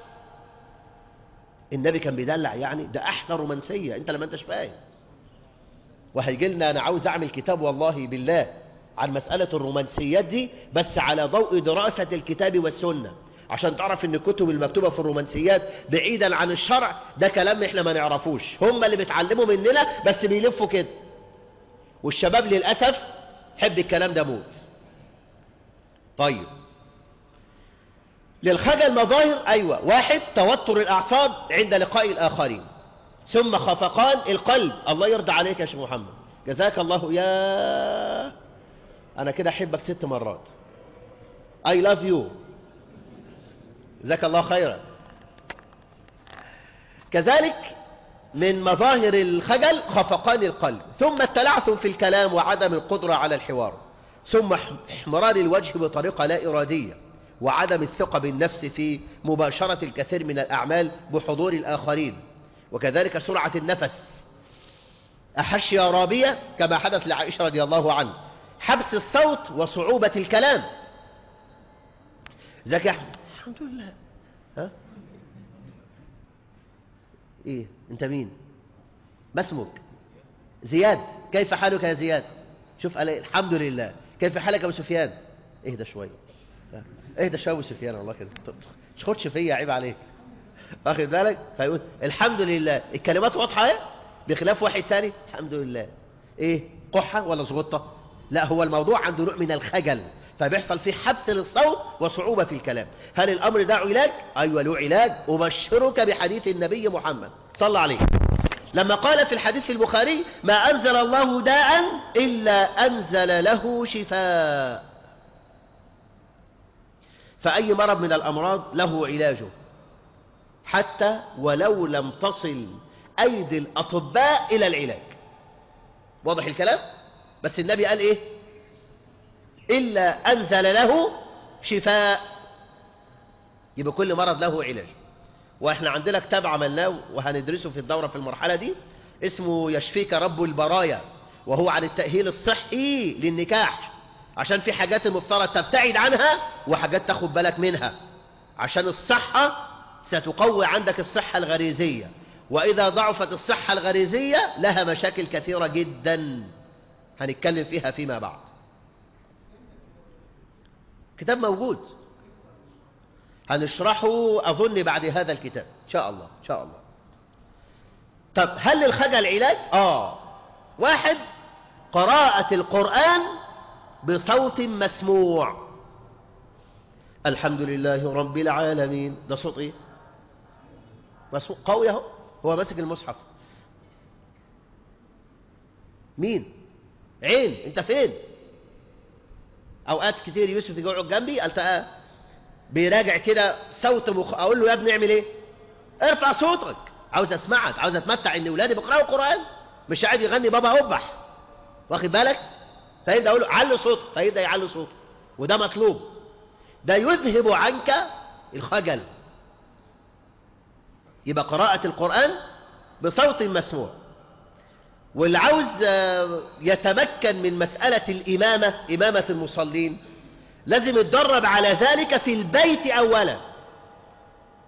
النبي كان بيدلع يعني ده احلى رومانسية انت لما انتش فاهم وهيجي لنا انا عاوز اعمل كتاب والله بالله عن مسألة الرومانسيات دي بس على ضوء دراسة الكتاب والسنة عشان تعرف ان الكتب المكتوبة في الرومانسيات بعيدا عن الشرع ده كلام احنا ما نعرفوش هم اللي بيتعلموا مننا بس بيلفوا كده والشباب للأسف حب الكلام ده موت طيب للخجل مظاهر أيوة واحد توتر الأعصاب عند لقاء الآخرين ثم خفقان القلب الله يرضى عليك يا شيخ محمد جزاك الله يا أنا كده أحبك ست مرات I love you جزاك الله خيرا كذلك من مظاهر الخجل خفقان القلب ثم التلعثم في الكلام وعدم القدرة على الحوار ثم احمرار الوجه بطريقة لا إرادية وعدم الثقة بالنفس في مباشرة الكثير من الأعمال بحضور الآخرين وكذلك سرعة النفس أحش يا رابية كما حدث لعائشة رضي الله عنه حبس الصوت وصعوبة الكلام ذاك يا أحمد الحمد لله ها ايه انت مين ما اسمك زياد كيف حالك يا زياد شوف قال الحمد لله كيف حالك يا ابو سفيان اهدى شويه اهدى شويه ابو سفيان والله كده مش خدش فيا عيب عليك واخد بالك فيقول الحمد لله الكلمات واضحه اهي بخلاف واحد ثاني الحمد لله ايه قحه ولا زغطه لا هو الموضوع عنده نوع من الخجل فبيحصل فيه حبس للصوت وصعوبة في الكلام هل الأمر ده علاج؟ أيوة له علاج أبشرك بحديث النبي محمد صلى عليه لما قال في الحديث في البخاري ما أنزل الله داء إلا أنزل له شفاء فأي مرض من الأمراض له علاجه حتى ولو لم تصل أيدي الأطباء إلى العلاج واضح الكلام؟ بس النبي قال إيه؟ إلا أنزل له شفاء يبقى كل مرض له علاج وإحنا عندنا كتاب عملناه وهندرسه في الدورة في المرحلة دي اسمه يشفيك رب البرايا وهو عن التأهيل الصحي للنكاح عشان في حاجات المفترض تبتعد عنها وحاجات تاخد بالك منها عشان الصحة ستقوي عندك الصحة الغريزية وإذا ضعفت الصحة الغريزية لها مشاكل كثيرة جدا هنتكلم فيها فيما بعد كتاب موجود هنشرحه أظن بعد هذا الكتاب إن شاء الله إن شاء الله طب هل للخجل علاج؟ آه واحد قراءة القرآن بصوت مسموع الحمد لله رب العالمين ده صوت ايه مسموع قوي اهو هو ماسك المصحف مين عين انت فين اوقات كتير يوسف يجي يقعد جنبي قلت اه بيراجع كده صوت مخ... اقول له يا ابني اعمل ايه ارفع صوتك عاوز اسمعك عاوز اتمتع ان ولادي بيقراوا القران مش قاعد يغني بابا قبح واخد بالك فيبدا اقول له علي صوتك فيبدا يعلي صوته وده مطلوب ده يذهب عنك الخجل يبقى قراءة القرآن بصوت مسموع واللي عاوز يتمكن من مسألة الإمامة إمامة المصلين لازم يتدرب على ذلك في البيت أولا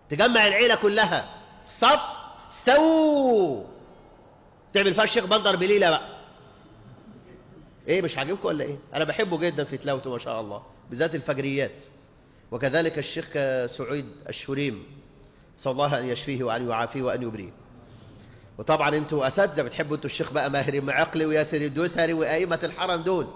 تجمع العيلة كلها صف سو تعمل فيها الشيخ بندر بليلة بقى ايه مش عاجبكم ولا ايه انا بحبه جدا في تلاوته ما شاء الله بالذات الفجريات وكذلك الشيخ سعيد الشريم صلى الله ان يشفيه وان يعافيه وان يبريه وطبعا انتوا اساتذه بتحبوا انتوا الشيخ بقى ماهر معقلي وياسر الدوسري وائمه الحرم دول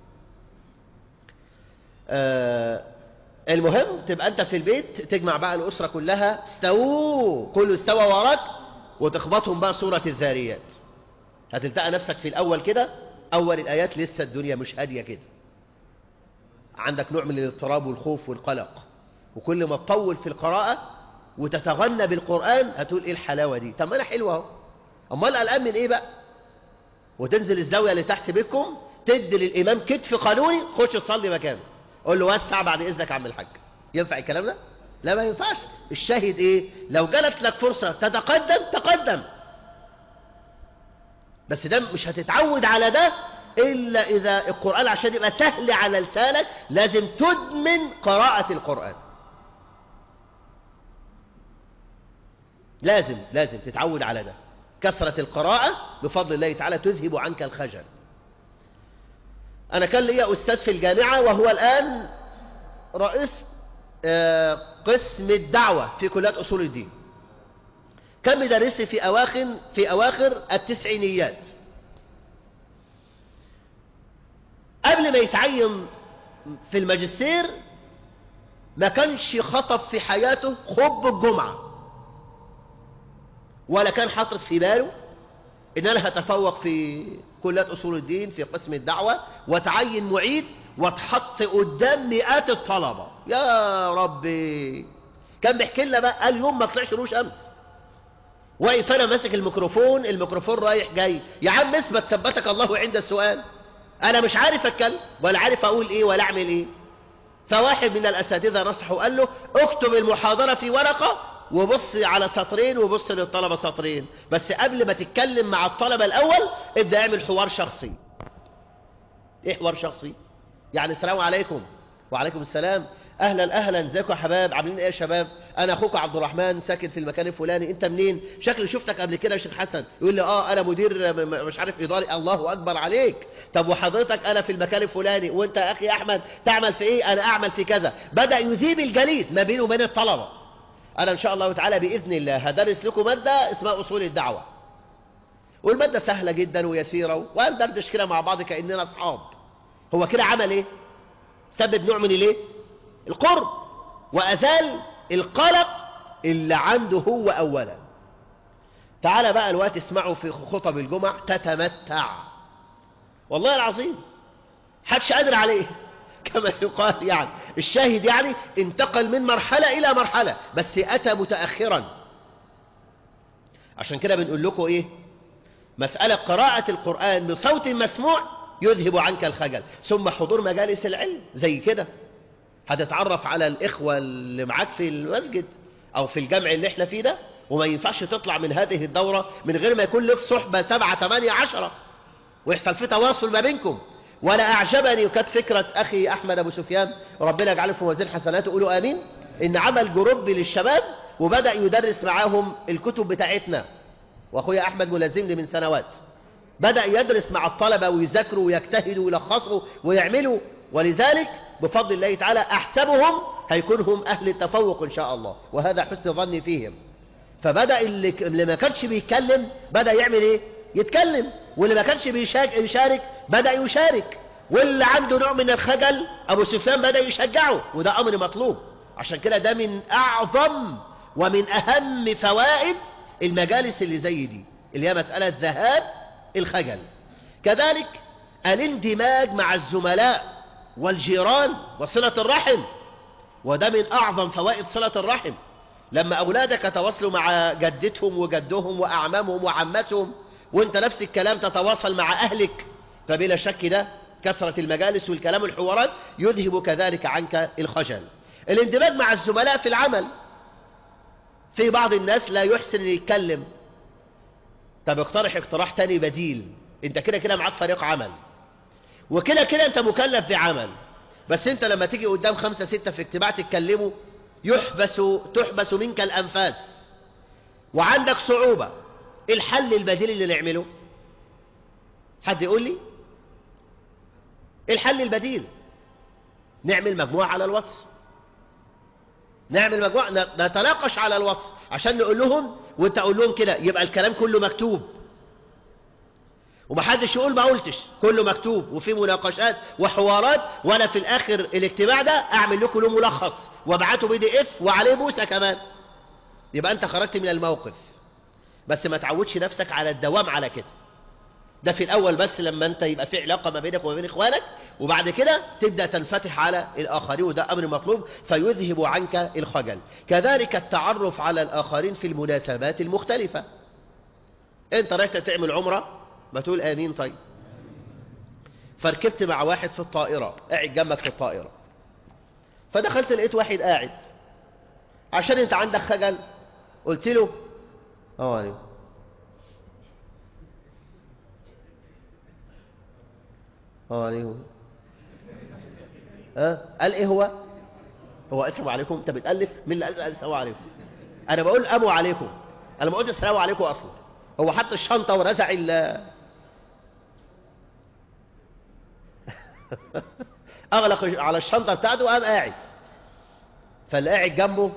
آه المهم تبقى انت في البيت تجمع بقى الاسره كلها استووا كله استوى وراك وتخبطهم بقى سوره الذاريات هتلتقى نفسك في الاول كده اول الايات لسه الدنيا مش هاديه كده عندك نوع من الاضطراب والخوف والقلق وكل ما تطول في القراءه وتتغنى بالقران هتقول ايه الحلاوه دي طب ما انا حلوه اهو امال قلقان من ايه بقى وتنزل الزاويه اللي تحت بيتكم تدي للامام كتف قانوني خش تصلي مكانه قول له وسع بعد اذنك يا عم الحاج ينفع الكلام ده لا ما ينفعش الشاهد ايه لو جالت لك فرصه تتقدم تقدم بس ده مش هتتعود على ده الا اذا القران عشان يبقى سهل على لسانك لازم تدمن قراءه القران لازم لازم تتعود على ده كثرة القراءة بفضل الله تعالى تذهب عنك الخجل أنا كان لي أستاذ في الجامعة وهو الآن رئيس قسم الدعوة في كليات أصول الدين كان مدرسي في أواخر في أواخر التسعينيات قبل ما يتعين في الماجستير ما كانش خطب في حياته خب الجمعه ولا كان حاطط في باله ان انا هتفوق في كليات اصول الدين في قسم الدعوه واتعين معيد واتحط قدام مئات الطلبه يا ربي كان بيحكي لنا بقى قال يوم ما طلعش له شمس واقف انا ماسك الميكروفون الميكروفون رايح جاي يا عم اثبت ثبتك الله عند السؤال انا مش عارف اتكلم ولا عارف اقول ايه ولا اعمل ايه فواحد من الاساتذه نصحه وقال له اكتب المحاضره في ورقه وبص على سطرين وبص للطلبة سطرين بس قبل ما تتكلم مع الطلبة الأول ابدأ اعمل حوار شخصي ايه حوار شخصي يعني السلام عليكم وعليكم السلام اهلا اهلا ازيكم يا حباب عاملين ايه يا شباب انا اخوك عبد الرحمن ساكن في المكان الفلاني انت منين شكلي شفتك قبل كده يا شيخ حسن يقول لي اه انا مدير مش عارف اداري الله اكبر عليك طب وحضرتك انا في المكان الفلاني وانت يا اخي احمد تعمل في ايه انا اعمل في كذا بدا يذيب الجليد ما بينه وبين الطلبه أنا إن شاء الله تعالى بإذن الله هدرس لكم مادة اسمها أصول الدعوة والمادة سهلة جدا ويسيرة وهندردش كده مع بعض كأننا أصحاب هو كده عمل إيه؟ سبب نوع من الإيه؟ القرب وأزال القلق اللي عنده هو أولا تعالى بقى الوقت اسمعوا في خطب الجمع تتمتع والله العظيم حدش قادر عليه كما يقال يعني الشاهد يعني انتقل من مرحلة إلى مرحلة بس أتى متأخرا عشان كده بنقول لكم إيه مسألة قراءة القرآن بصوت مسموع يذهب عنك الخجل ثم حضور مجالس العلم زي كده هتتعرف على الإخوة اللي معاك في المسجد أو في الجمع اللي احنا فيه ده وما ينفعش تطلع من هذه الدورة من غير ما يكون لك صحبة سبعة ثمانية عشرة ويحصل في تواصل ما بينكم ولا أعجبني وكانت فكرة أخي أحمد أبو سفيان ربنا يجعله في وزير حسناته قولوا آمين إن عمل جروب للشباب وبدأ يدرس معاهم الكتب بتاعتنا وأخويا أحمد ملازمني من سنوات بدأ يدرس مع الطلبة ويذاكروا ويجتهدوا ويلخصوا ويعملوا ولذلك بفضل الله تعالى أحسبهم هيكون هم أهل التفوق إن شاء الله وهذا حسن ظني فيهم فبدأ اللي, اللي ما كانش بيتكلم بدأ يعمل إيه يتكلم واللي ما كانش بيشارك بدأ يشارك واللي عنده نوع من الخجل أبو سفيان بدأ يشجعه وده أمر مطلوب عشان كده ده من أعظم ومن أهم فوائد المجالس اللي زي دي اللي هي مسألة ذهاب الخجل كذلك الاندماج مع الزملاء والجيران وصلة الرحم وده من أعظم فوائد صلة الرحم لما أولادك تواصلوا مع جدتهم وجدهم وأعمامهم وعمتهم وانت نفس الكلام تتواصل مع أهلك فبلا شك ده كثرة المجالس والكلام والحوارات يذهب كذلك عنك الخجل الاندماج مع الزملاء في العمل في بعض الناس لا يحسن ان يتكلم طب اقترح اقتراح تاني بديل انت كده كده معاك فريق عمل وكده كده انت مكلف بعمل بس انت لما تيجي قدام خمسة ستة في اجتماع تتكلموا يحبس تحبس منك الأنفاس وعندك صعوبة إيه الحل البديل اللي نعمله حد يقول لي إيه الحل البديل نعمل مجموعة على الواتس نعمل مجموعة نتناقش على الواتس عشان نقول لهم وانت اقول لهم كده يبقى الكلام كله مكتوب ومحدش يقول ما قلتش كله مكتوب وفي مناقشات وحوارات وانا في الاخر الاجتماع ده اعمل لكم له ملخص وابعته بي دي اف وعليه بوسه كمان يبقى انت خرجت من الموقف بس ما تعودش نفسك على الدوام على كده ده في الاول بس لما انت يبقى في علاقه ما بينك وما بين اخوانك وبعد كده تبدا تنفتح على الاخرين وده امر مطلوب فيذهب عنك الخجل كذلك التعرف على الاخرين في المناسبات المختلفه انت رايح تعمل عمره ما تقول امين طيب فركبت مع واحد في الطائره قاعد جنبك في الطائره فدخلت لقيت واحد قاعد عشان انت عندك خجل قلت له اه عليكم اه عليكم ها قال ايه هو هو السلام عليكم انت بتالف مين اللي قال السلام عليكم انا بقول ابو عليكم انا ما قلت السلام عليكم اصلا هو حط الشنطه ورزع ال اغلق على الشنطه بتاعته وقام قاعد فاللي قاعد جنبه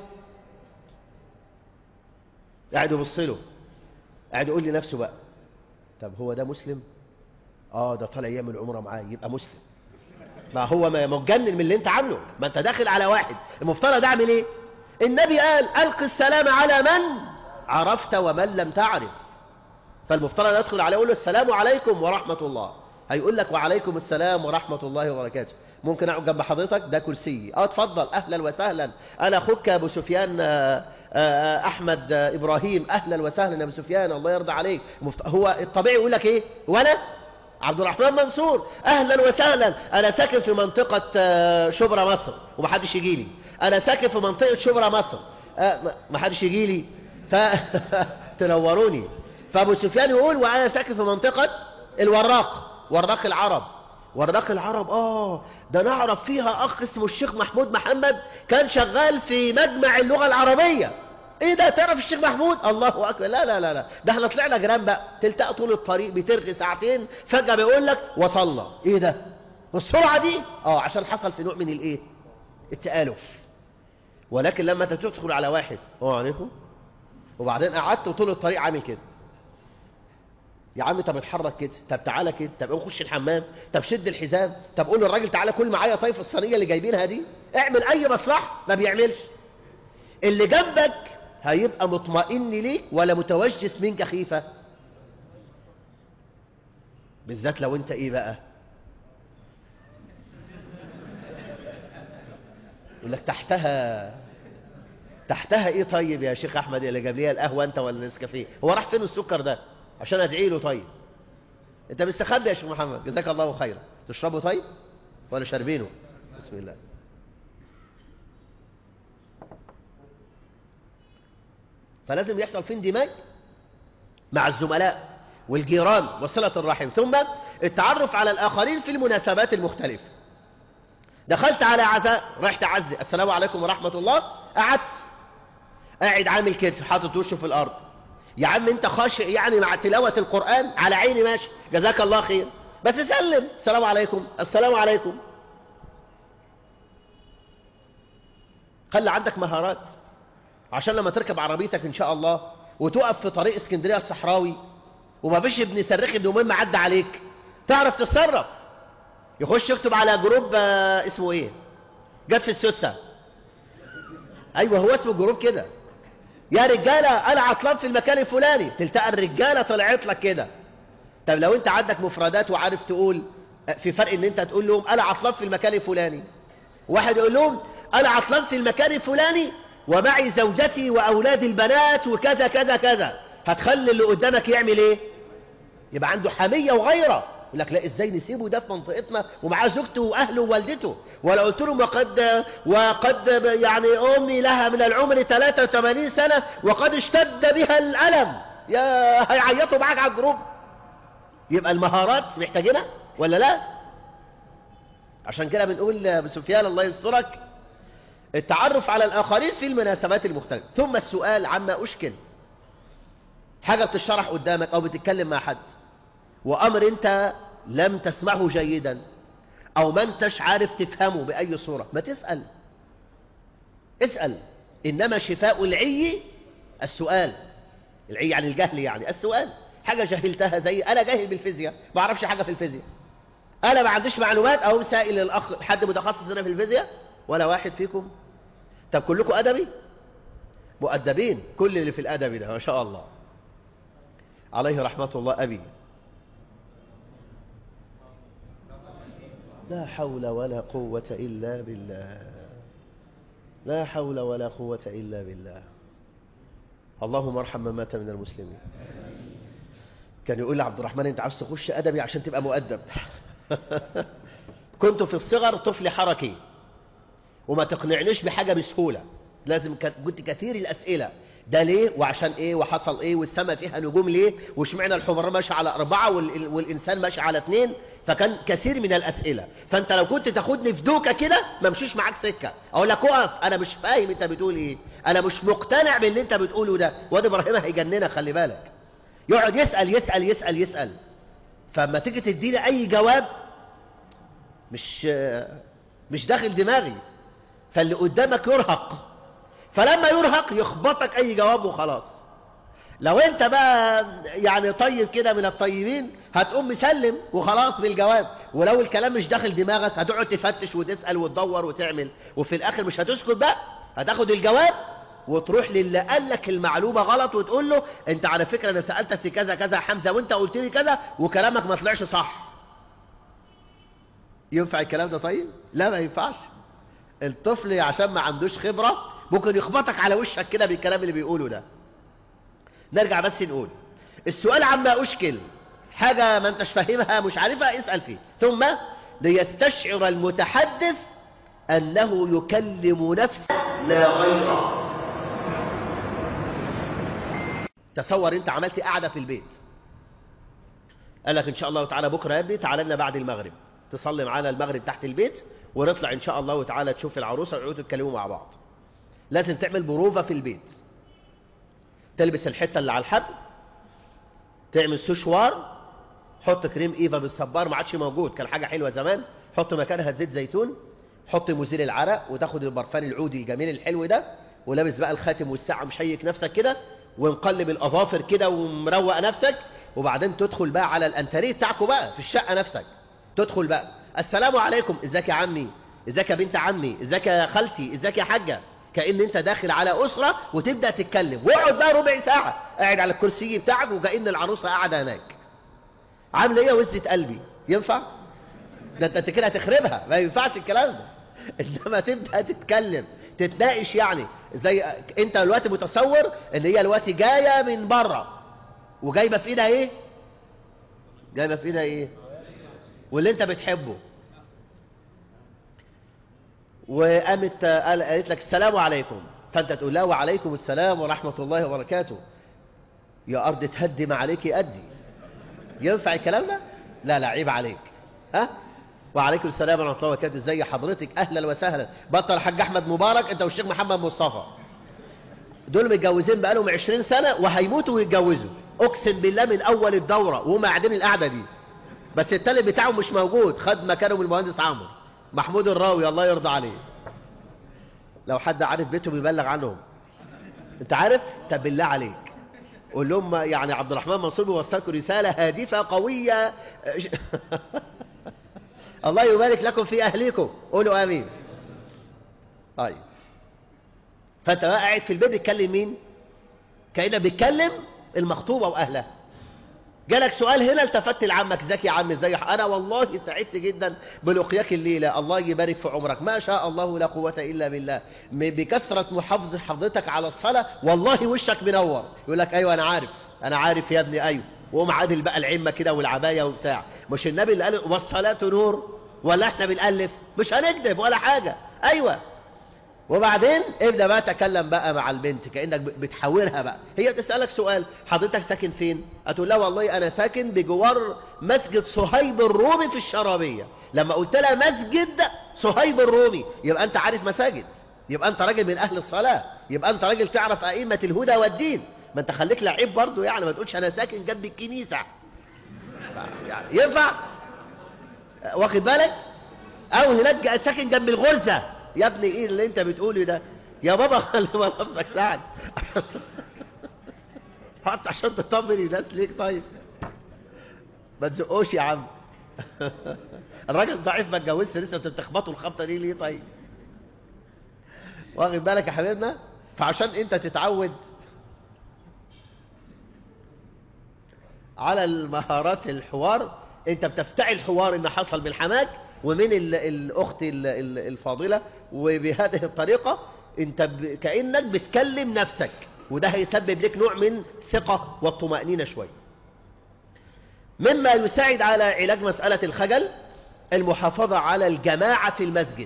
قاعد يبص له قاعد يقول لنفسه بقى طب هو ده مسلم اه ده طالع يعمل عمره معاه يبقى مسلم ما هو ما متجنن من اللي انت عامله ما انت داخل على واحد المفترض اعمل ايه النبي قال الق السلام على من عرفت ومن لم تعرف فالمفترض ادخل عليه اقول له السلام عليكم ورحمه الله هيقول لك وعليكم السلام ورحمه الله وبركاته ممكن اقعد جنب حضرتك ده كرسي اه اتفضل اهلا وسهلا انا اخوك ابو سفيان آآ آآ احمد آآ ابراهيم اهلا وسهلا يا ابو سفيان الله يرضى عليك هو الطبيعي يقول لك ايه وانا عبد الرحمن منصور اهلا وسهلا انا ساكن في منطقة شبرا مصر ومحدش يجي لي انا ساكن في منطقة شبرا مصر محدش يجي لي فتنوروني فابو سفيان يقول وانا ساكن في منطقة الوراق وراق العرب وراق العرب اه ده نعرف فيها اخ اسمه الشيخ محمود محمد كان شغال في مجمع اللغة العربية ايه ده تعرف الشيخ محمود الله اكبر لا لا لا لا ده احنا طلعنا جيران بقى تلتقى طول الطريق بترغي ساعتين فجأة بيقول لك وصلنا ايه ده بالسرعة دي اه عشان حصل في نوع من الايه التآلف ولكن لما انت تدخل على واحد اه عليكم وبعدين قعدت طول الطريق عامل كده يا عم طب اتحرك كده طب تعالى كده طب قوم خش الحمام طب شد الحزام طب قول للراجل تعالى كل معايا طيف الصينيه اللي جايبينها دي اعمل اي مصلحه ما بيعملش اللي جنبك هيبقى مطمئن ليك ولا متوجس منك خيفة بالذات لو انت ايه بقى يقول لك تحتها تحتها ايه طيب يا شيخ احمد اللي جاب لي القهوه انت ولا النسكافيه هو راح فين السكر ده عشان ادعي له طيب انت مستخبي يا شيخ محمد جزاك الله خيرا تشربه طيب ولا شاربينه بسم الله فلازم يحصل فيه اندماج مع الزملاء والجيران وصلة الرحم ثم التعرف على الآخرين في المناسبات المختلفة دخلت على عزاء رحت عزي السلام عليكم ورحمة الله قعدت قاعد عامل كده حاطط وشه في الأرض يا عم انت خاشع يعني مع تلاوة القرآن على عيني ماشي جزاك الله خير بس سلم السلام عليكم السلام عليكم خلي عندك مهارات عشان لما تركب عربيتك ان شاء الله وتقف في طريق اسكندريه الصحراوي وما فيش ابن صريخ ابن مهم عدى عليك تعرف تتصرف يخش يكتب على جروب آه اسمه ايه جت في السوسه ايوه هو اسمه جروب كده يا رجاله انا عطلان في المكان الفلاني تلتقى الرجاله طلعت لك كده طب لو انت عندك مفردات وعارف تقول في فرق ان انت تقول لهم انا عطلان في المكان الفلاني واحد يقول لهم انا عطلان في المكان الفلاني ومعي زوجتي وأولاد البنات وكذا كذا كذا هتخلي اللي قدامك يعمل ايه يبقى عنده حمية وغيرة يقول لك لا ازاي نسيبه ده في منطقتنا ومعاه زوجته واهله ووالدته ولو قلت لهم وقد وقد يعني امي لها من العمر 83 سنة وقد اشتد بها الالم يا هيعيطوا معاك على الجروب يبقى المهارات محتاجينها ولا لا عشان كده بنقول ابو سفيان الله يسترك التعرف على الآخرين في المناسبات المختلفة ثم السؤال عما أشكل حاجة بتشرح قدامك أو بتتكلم مع حد وأمر أنت لم تسمعه جيدا أو ما أنتش عارف تفهمه بأي صورة ما تسأل اسأل إنما شفاء العي السؤال العي يعني الجهل يعني السؤال حاجة جهلتها زي أنا جاهل بالفيزياء ما أعرفش حاجة في الفيزياء أنا ما عنديش معلومات أو سائل الأخ حد متخصص هنا في الفيزياء ولا واحد فيكم طب كلكم أدبي مؤدبين كل اللي في الأدبي ده ما شاء الله عليه رحمة الله أبي لا حول ولا قوة إلا بالله لا حول ولا قوة إلا بالله اللهم ارحم من مات من المسلمين كان يقول لي عبد الرحمن انت عاوز تخش ادبي عشان تبقى مؤدب كنت في الصغر طفل حركي وما تقنعنيش بحاجة بسهولة لازم كنت كثير الأسئلة ده ليه وعشان ايه وحصل ايه والسماء فيها نجوم ليه واشمعنى الحمر ماشي على أربعة وال... والإنسان ماشي على اثنين فكان كثير من الأسئلة فأنت لو كنت تاخدني في دوكة كده ما مشيش معاك سكة أقول لك اقف أنا مش فاهم أنت بتقول إيه أنا مش مقتنع باللي أنت بتقوله ده واد إبراهيم هيجننك خلي بالك يقعد يسأل يسأل يسأل يسأل فما تيجي تديني أي جواب مش مش داخل دماغي فاللي قدامك يرهق فلما يرهق يخبطك أي جواب وخلاص لو انت بقى يعني طيب كده من الطيبين هتقوم مسلم وخلاص بالجواب ولو الكلام مش داخل دماغك هتقعد تفتش وتسأل وتدور وتعمل وفي الآخر مش هتسكت بقى هتاخد الجواب وتروح للي قال لك المعلومة غلط وتقول له انت على فكرة انا سألتك في كذا كذا يا حمزة وانت قلت لي كذا وكلامك ما طلعش صح ينفع الكلام ده طيب لا ما ينفعش الطفل عشان ما عندوش خبرة ممكن يخبطك على وشك كده بالكلام اللي بيقوله ده نرجع بس نقول السؤال عما أشكل حاجة ما انتش فاهمها مش عارفها اسأل فيه ثم ليستشعر المتحدث أنه يكلم نفسه لا غيره تصور انت عملت قاعدة في البيت قال لك ان شاء الله تعالى بكرة يا ابني تعالى لنا بعد المغرب تصلي معانا المغرب تحت البيت ونطلع ان شاء الله تعالى تشوف العروسة ويقعدوا يتكلموا مع بعض لازم تعمل بروفة في البيت تلبس الحتة اللي على الحبل تعمل سشوار حط كريم ايفا بالصبار ما عادش موجود كان حاجة حلوة زمان حط مكانها زيت زيتون حط مزيل العرق وتاخد البرفان العودي الجميل الحلو ده ولابس بقى الخاتم والساعة مشيك نفسك كده ومقلب الأظافر كده ومروق نفسك وبعدين تدخل بقى على الأنتريه بتاعكم بقى في الشقة نفسك تدخل بقى السلام عليكم ازيك يا عمي ازيك يا بنت عمي ازيك يا خالتي ازيك يا حاجة كأن انت داخل على أسرة وتبدأ تتكلم واقعد بقى ربع ساعة قاعد على الكرسي بتاعك وكأن العروسة قاعدة هناك عامل ايه يا وزة قلبي ينفع ده انت كده هتخربها ما ينفعش الكلام ده انما تبدأ تتكلم تتناقش يعني زي انت دلوقتي متصور ان هي دلوقتي جايه من بره وجايبه في ايدها ايه جايبه في ايدها ايه واللي انت بتحبه وقامت قالت لك السلام عليكم فانت تقول لها وعليكم السلام ورحمه الله وبركاته يا ارض تهدم عليك ادي ينفع الكلام ده لا لا عيب عليك ها وعليكم السلام ورحمه الله وبركاته ازي حضرتك اهلا وسهلا بطل الحاج احمد مبارك انت والشيخ محمد مصطفى دول متجوزين بقالهم 20 سنه وهيموتوا ويتجوزوا اقسم بالله من اول الدوره وهم قاعدين القعده دي بس التالت بتاعهم مش موجود خد مكانهم المهندس عمرو محمود الراوي الله يرضى عليه لو حد عارف بيتهم يبلغ عنهم انت عارف طب بالله عليك قول لهم يعني عبد الرحمن منصور بيوصل لكم رساله هادفه قويه الله يبارك لكم في أهليكم قولوا آمين طيب فأنت بقى قاعد في البيت بتكلم مين كأنه بيتكلم المخطوبة وأهلها جالك سؤال هنا التفت لعمك ازيك يا عم ازاي انا والله سعدت جدا بلقياك الليله الله يبارك في عمرك ما شاء الله لا قوه الا بالله بكثره محافظه حضرتك على الصلاه والله وشك منور يقول لك ايوه انا عارف انا عارف يا ابني ايوه وقوم عادل بقى العمه كده والعبايه وبتاع مش النبي اللي قال والصلاه نور ولا احنا بنالف مش هنكذب ولا حاجه ايوه وبعدين ابدا بقى تكلم بقى مع البنت كانك بتحاورها بقى هي بتسالك سؤال حضرتك ساكن فين هتقول لها والله انا ساكن بجوار مسجد صهيب الرومي في الشرابيه لما قلت لها مسجد صهيب الرومي يبقى انت عارف مساجد يبقى انت راجل من اهل الصلاه يبقى انت راجل تعرف ائمه الهدى والدين ما انت خليك لعيب برضه يعني ما تقولش انا ساكن جنب الكنيسه يعني ينفع واخد بالك او هناك ساكن جنب الغرزه يا ابني ايه اللي انت بتقوله ده يا بابا خلي نفسك سعد حتى عشان تطمن الناس ليك طيب ما تزقوش يا عم الراجل ضعيف ما اتجوزش لسه بتخبطوا الخبطه دي ليه طيب واخد بالك يا حبيبنا فعشان انت تتعود على المهارات الحوار انت بتفتعل حوار ان حصل من حماك ومن ال- الاخت ال- ال- الفاضله وبهذه الطريقه انت ب... كانك بتكلم نفسك وده هيسبب لك نوع من ثقه والطمانينه شويه مما يساعد على علاج مساله الخجل المحافظه على الجماعه في المسجد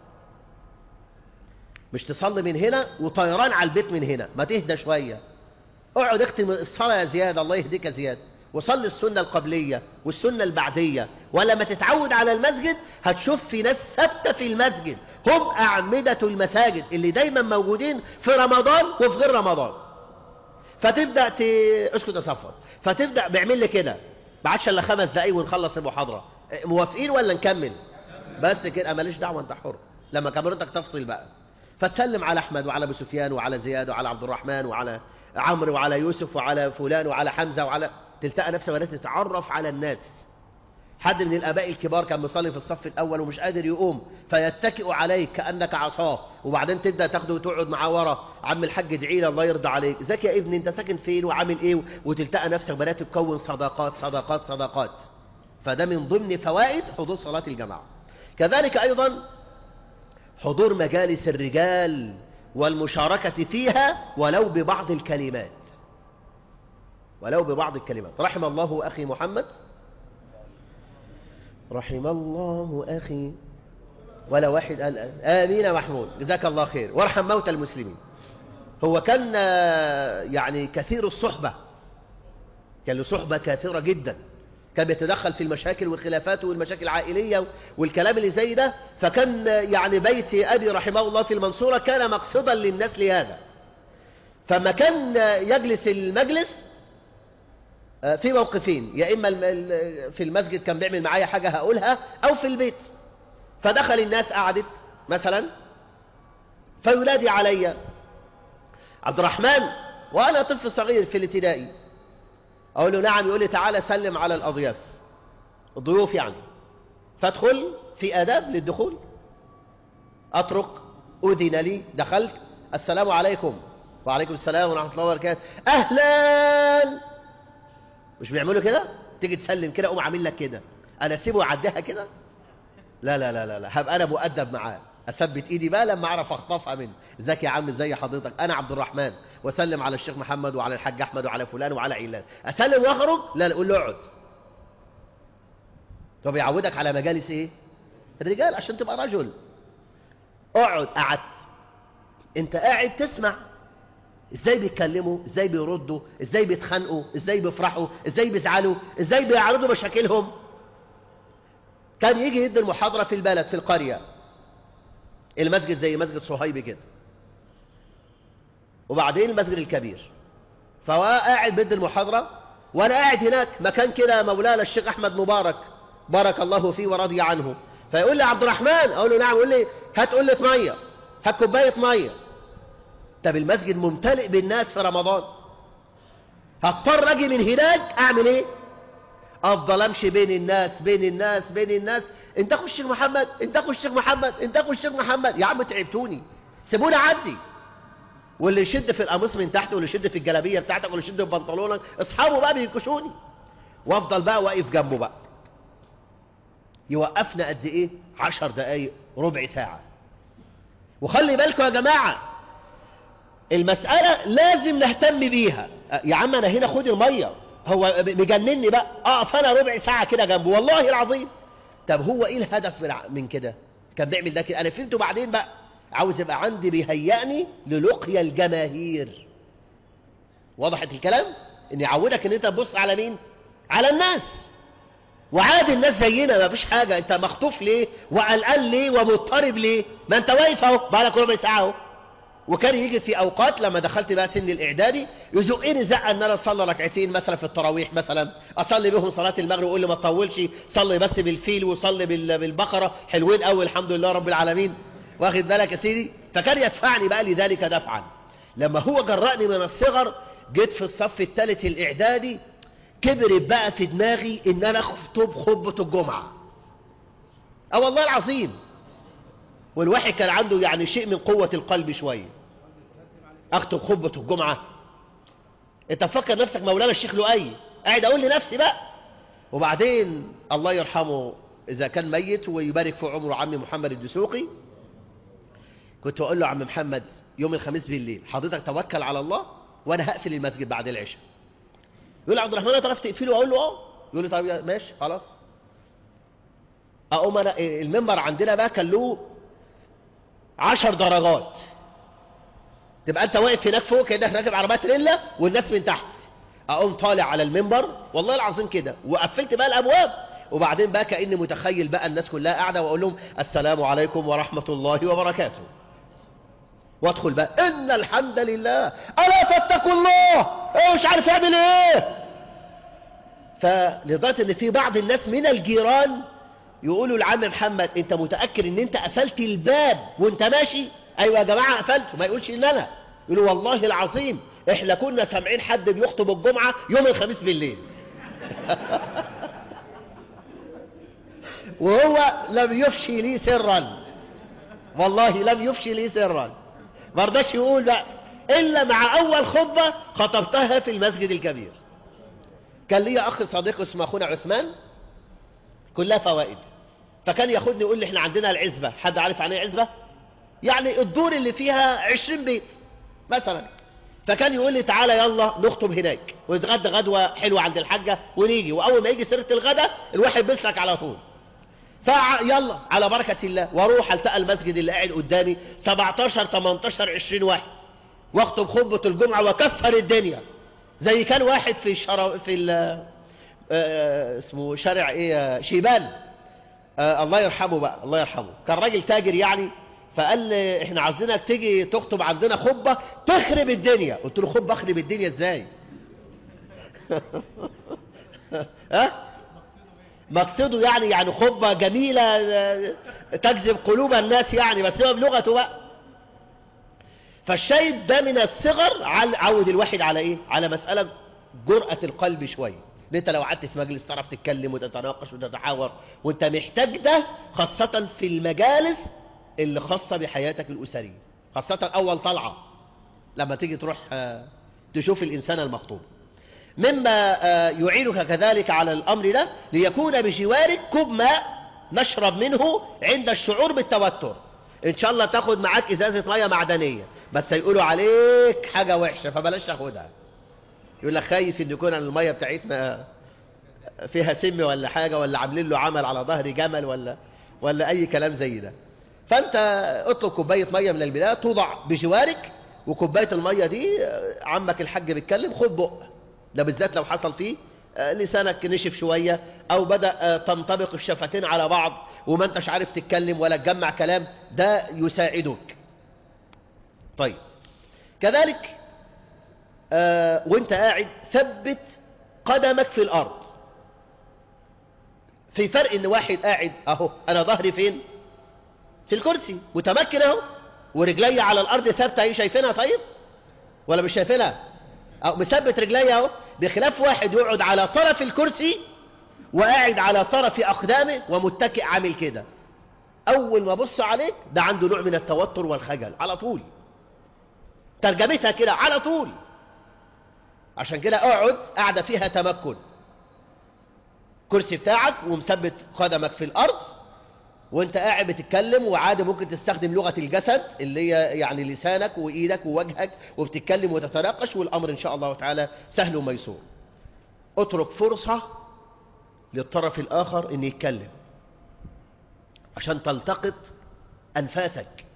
مش تصلي من هنا وطيران على البيت من هنا ما تهدى شويه اقعد اختم الصلاه يا زياد الله يهديك يا زياد وصلي السنة القبلية والسنة البعدية ولما تتعود على المسجد هتشوف في ناس ثابتة في المسجد هم أعمدة المساجد اللي دايما موجودين في رمضان وفي غير رمضان فتبدأ ت... اسكت يا صفوت فتبدأ بيعمل لي كده ما عادش الا خمس دقايق ونخلص المحاضرة موافقين ولا نكمل بس كده ماليش دعوة انت حر لما كاميرتك تفصل بقى فتسلم على احمد وعلى ابو سفيان وعلى زياد وعلى عبد الرحمن وعلى عمرو وعلى يوسف وعلى فلان وعلى حمزة وعلى تلتقى نفسك بدأت تتعرف على الناس حد من الآباء الكبار كان مصلي في الصف الأول ومش قادر يقوم فيتكئ عليك كأنك عصاه وبعدين تبدأ تاخده وتقعد معاه ورا عم الحاج ادعي لي الله يرضى عليك ذاك يا ابني انت ساكن فين وعامل ايه وتلتقى نفسك بدأت تكون صداقات صداقات صداقات فده من ضمن فوائد حضور صلاة الجماعة كذلك أيضا حضور مجالس الرجال والمشاركة فيها ولو ببعض الكلمات ولو ببعض الكلمات رحم الله أخي محمد رحم الله أخي ولا واحد قال آمين محمود جزاك الله خير وارحم موتى المسلمين هو كان يعني كثير الصحبة كان له صحبة كثيرة جدا كان بيتدخل في المشاكل والخلافات والمشاكل العائلية والكلام اللي زي ده فكان يعني بيت أبي رحمه الله في المنصورة كان مقصدا للناس لهذا فما كان يجلس المجلس في موقفين يا إما في المسجد كان بيعمل معايا حاجة هقولها أو في البيت فدخل الناس قعدت مثلا فينادي علي عبد الرحمن وأنا طفل صغير في الابتدائي أقول له نعم يقول لي تعالى سلم على الأضياف الضيوف يعني فادخل في آداب للدخول أطرق أذن لي دخلت السلام عليكم وعليكم السلام ورحمة الله وبركاته أهلا مش بيعملوا كده تيجي تسلم كده أقوم عامل لك كده أنا أسيبه يعديها كده لا لا لا لا لا هبقى أنا مؤدب معاه أثبت إيدي بقى لما أعرف أخطفها منه ازيك يا عم ازي حضرتك أنا عبد الرحمن وأسلم على الشيخ محمد وعلى الحاج أحمد وعلى فلان وعلى علان أسلم وأخرج لا لا قول له اقعد طب يعودك على مجالس إيه الرجال عشان تبقى رجل اقعد قعدت انت قاعد تسمع ازاي بيتكلموا ازاي بيردوا ازاي بيتخانقوا ازاي بيفرحوا ازاي بيزعلوا ازاي بيعرضوا مشاكلهم كان يجي يدي المحاضرة في البلد في القرية المسجد زي مسجد صهيب كده وبعدين المسجد الكبير فهو قاعد بيدي المحاضرة وانا قاعد هناك مكان كده مولانا الشيخ احمد مبارك بارك الله فيه ورضي عنه فيقول لي عبد الرحمن اقول له نعم يقول لي هات قلة ميه هات كوبايه ميه طب المسجد ممتلئ بالناس في رمضان هضطر اجي من هناك اعمل ايه افضل امشي بين الناس بين الناس بين الناس انت اخو الشيخ محمد انت اخو الشيخ محمد انت اخو الشيخ محمد يا عم تعبتوني سيبوني اعدي واللي يشد في القميص من تحت واللي يشد في الجلابيه بتاعتك واللي يشد في بنطلونك اصحابه بقى بينكشوني وافضل بقى واقف جنبه بقى يوقفنا قد ايه عشر دقايق ربع ساعة وخلي بالكم يا جماعة المسألة لازم نهتم بيها يا عم انا هنا خد المية هو مجنني بقى اقف انا ربع ساعة كده جنبه والله العظيم طب هو ايه الهدف من كده كان بيعمل ده كده انا فهمته بعدين بقى عاوز يبقى عندي بيهيئني للقيا الجماهير وضحت الكلام ان يعودك ان انت تبص على مين على الناس وعادي الناس زينا ما فيش حاجة انت مخطوف ليه وقلقان ليه ومضطرب ليه ما انت واقف اهو بقالك ربع ساعة اهو وكان يجي في اوقات لما دخلت بقى سن الاعدادي يزقني زقه ان انا اصلي ركعتين مثلا في التراويح مثلا اصلي بهم صلاه المغرب ويقول لي ما تطولش صلي بس بالفيل وصلي بال- بالبقره حلوين قوي الحمد لله رب العالمين واخد بالك يا سيدي فكان يدفعني بقى لذلك دفعا لما هو جرأني من الصغر جيت في الصف الثالث الاعدادي كبرت بقى في دماغي ان انا اخطب خطبه الجمعه اه والله العظيم والواحد كان عنده يعني شيء من قوة القلب شوية أخطب خطبة الجمعة أنت تفكر نفسك مولانا الشيخ لؤي قاعد أقول لنفسي بقى وبعدين الله يرحمه إذا كان ميت ويبارك في عمره عمي محمد الدسوقي كنت أقول له عم محمد يوم الخميس بالليل حضرتك توكل على الله وأنا هقفل المسجد بعد العشاء يقول لي عبد الرحمن تعرف تقفله أقول له أه يقول لي طيب ماشي خلاص أقوم أنا المنبر عندنا بقى كان له عشر درجات تبقى انت واقف هناك فوق كانك راكب عربيه تريلا والناس من تحت اقوم طالع على المنبر والله العظيم كده وقفلت بقى الابواب وبعدين بقى كاني متخيل بقى الناس كلها قاعده واقول لهم السلام عليكم ورحمه الله وبركاته وادخل بقى ان الحمد لله الا فاتقوا الله ايه مش عارف يعمل ايه فلدرجه ان في بعض الناس من الجيران يقولوا لعم محمد انت متأكد ان انت قفلت الباب وانت ماشي ايوه يا جماعة قفلته ما يقولش ان انا يقولوا والله العظيم احنا كنا سامعين حد بيخطب الجمعة يوم الخميس بالليل وهو لم يفشي لي سرا والله لم يفشي لي سرا ما رضاش يقول بقى الا مع اول خطبة خطبتها في المسجد الكبير كان لي اخ صديق اسمه اخونا عثمان كلها فوائد فكان ياخدني يقول لي احنا عندنا العزبة حد عارف عن ايه عزبة يعني الدور اللي فيها عشرين بيت مثلا فكان يقول لي تعالى يلا نخطب هناك ونتغدى غدوة حلوة عند الحاجة ونيجي واول ما يجي سيرة الغدا الواحد بيسلك على طول فيلا على بركة الله واروح التقى المسجد اللي قاعد قدامي 17 18 20 واحد واخطب خطبة الجمعة واكسر الدنيا زي كان واحد في الشرا في ال... آه اسمه شارع ايه شيبان آه الله يرحمه بقى الله يرحمه كان راجل تاجر يعني فقال لي احنا عايزينك تيجي تخطب عندنا خطبه تخرب الدنيا قلت له خطبه اخرب الدنيا ازاي ها مقصده يعني يعني خطبه جميله آه، تجذب قلوب الناس يعني بس هو بلغته بقى فالشاهد ده من الصغر عل- عود الواحد على ايه على مساله جرأة القلب شويه ان انت لو قعدت في مجلس تعرف تتكلم وتتناقش وتتحاور وانت محتاج ده خاصة في المجالس اللي خاصة بحياتك الأسرية خاصة أول طلعة لما تيجي تروح آه، تشوف الإنسان المخطوب مما آه، يعينك كذلك على الأمر ده ليكون بجوارك كوب ماء نشرب منه عند الشعور بالتوتر إن شاء الله تاخد معاك إزازة مية معدنية بس يقولوا عليك حاجة وحشة فبلاش تاخدها يقول لك خايف ان يكون الميه بتاعتنا فيها سم ولا حاجه ولا عاملين له عمل على ظهر جمل ولا ولا اي كلام زي ده فانت اطلب كوبايه ميه من البدايه توضع بجوارك وكوبايه الميه دي آه، عمك الحاج بيتكلم خد بق ده بالذات لو حصل فيه آه، لسانك نشف شويه او بدا آه، تنطبق الشفتين على بعض وما انتش عارف تتكلم ولا تجمع كلام ده يساعدك طيب كذلك آه وانت قاعد ثبت قدمك في الارض في فرق ان واحد قاعد اهو انا ظهري فين في الكرسي متمكن اهو ورجلي على الارض ثابته اهي شايفينها طيب ولا مش شايفينها أو مثبت رجلي اهو بخلاف واحد يقعد على طرف الكرسي وقاعد على طرف اقدامه ومتكئ عامل كده اول ما ابص عليك ده عنده نوع من التوتر والخجل على طول ترجمتها كده على طول عشان كده اقعد قاعدة فيها تمكن كرسي بتاعك ومثبت قدمك في الارض وانت قاعد بتتكلم وعادي ممكن تستخدم لغة الجسد اللي هي يعني لسانك وايدك ووجهك وبتتكلم وتتناقش والامر ان شاء الله تعالى سهل وميسور اترك فرصة للطرف الاخر ان يتكلم عشان تلتقط انفاسك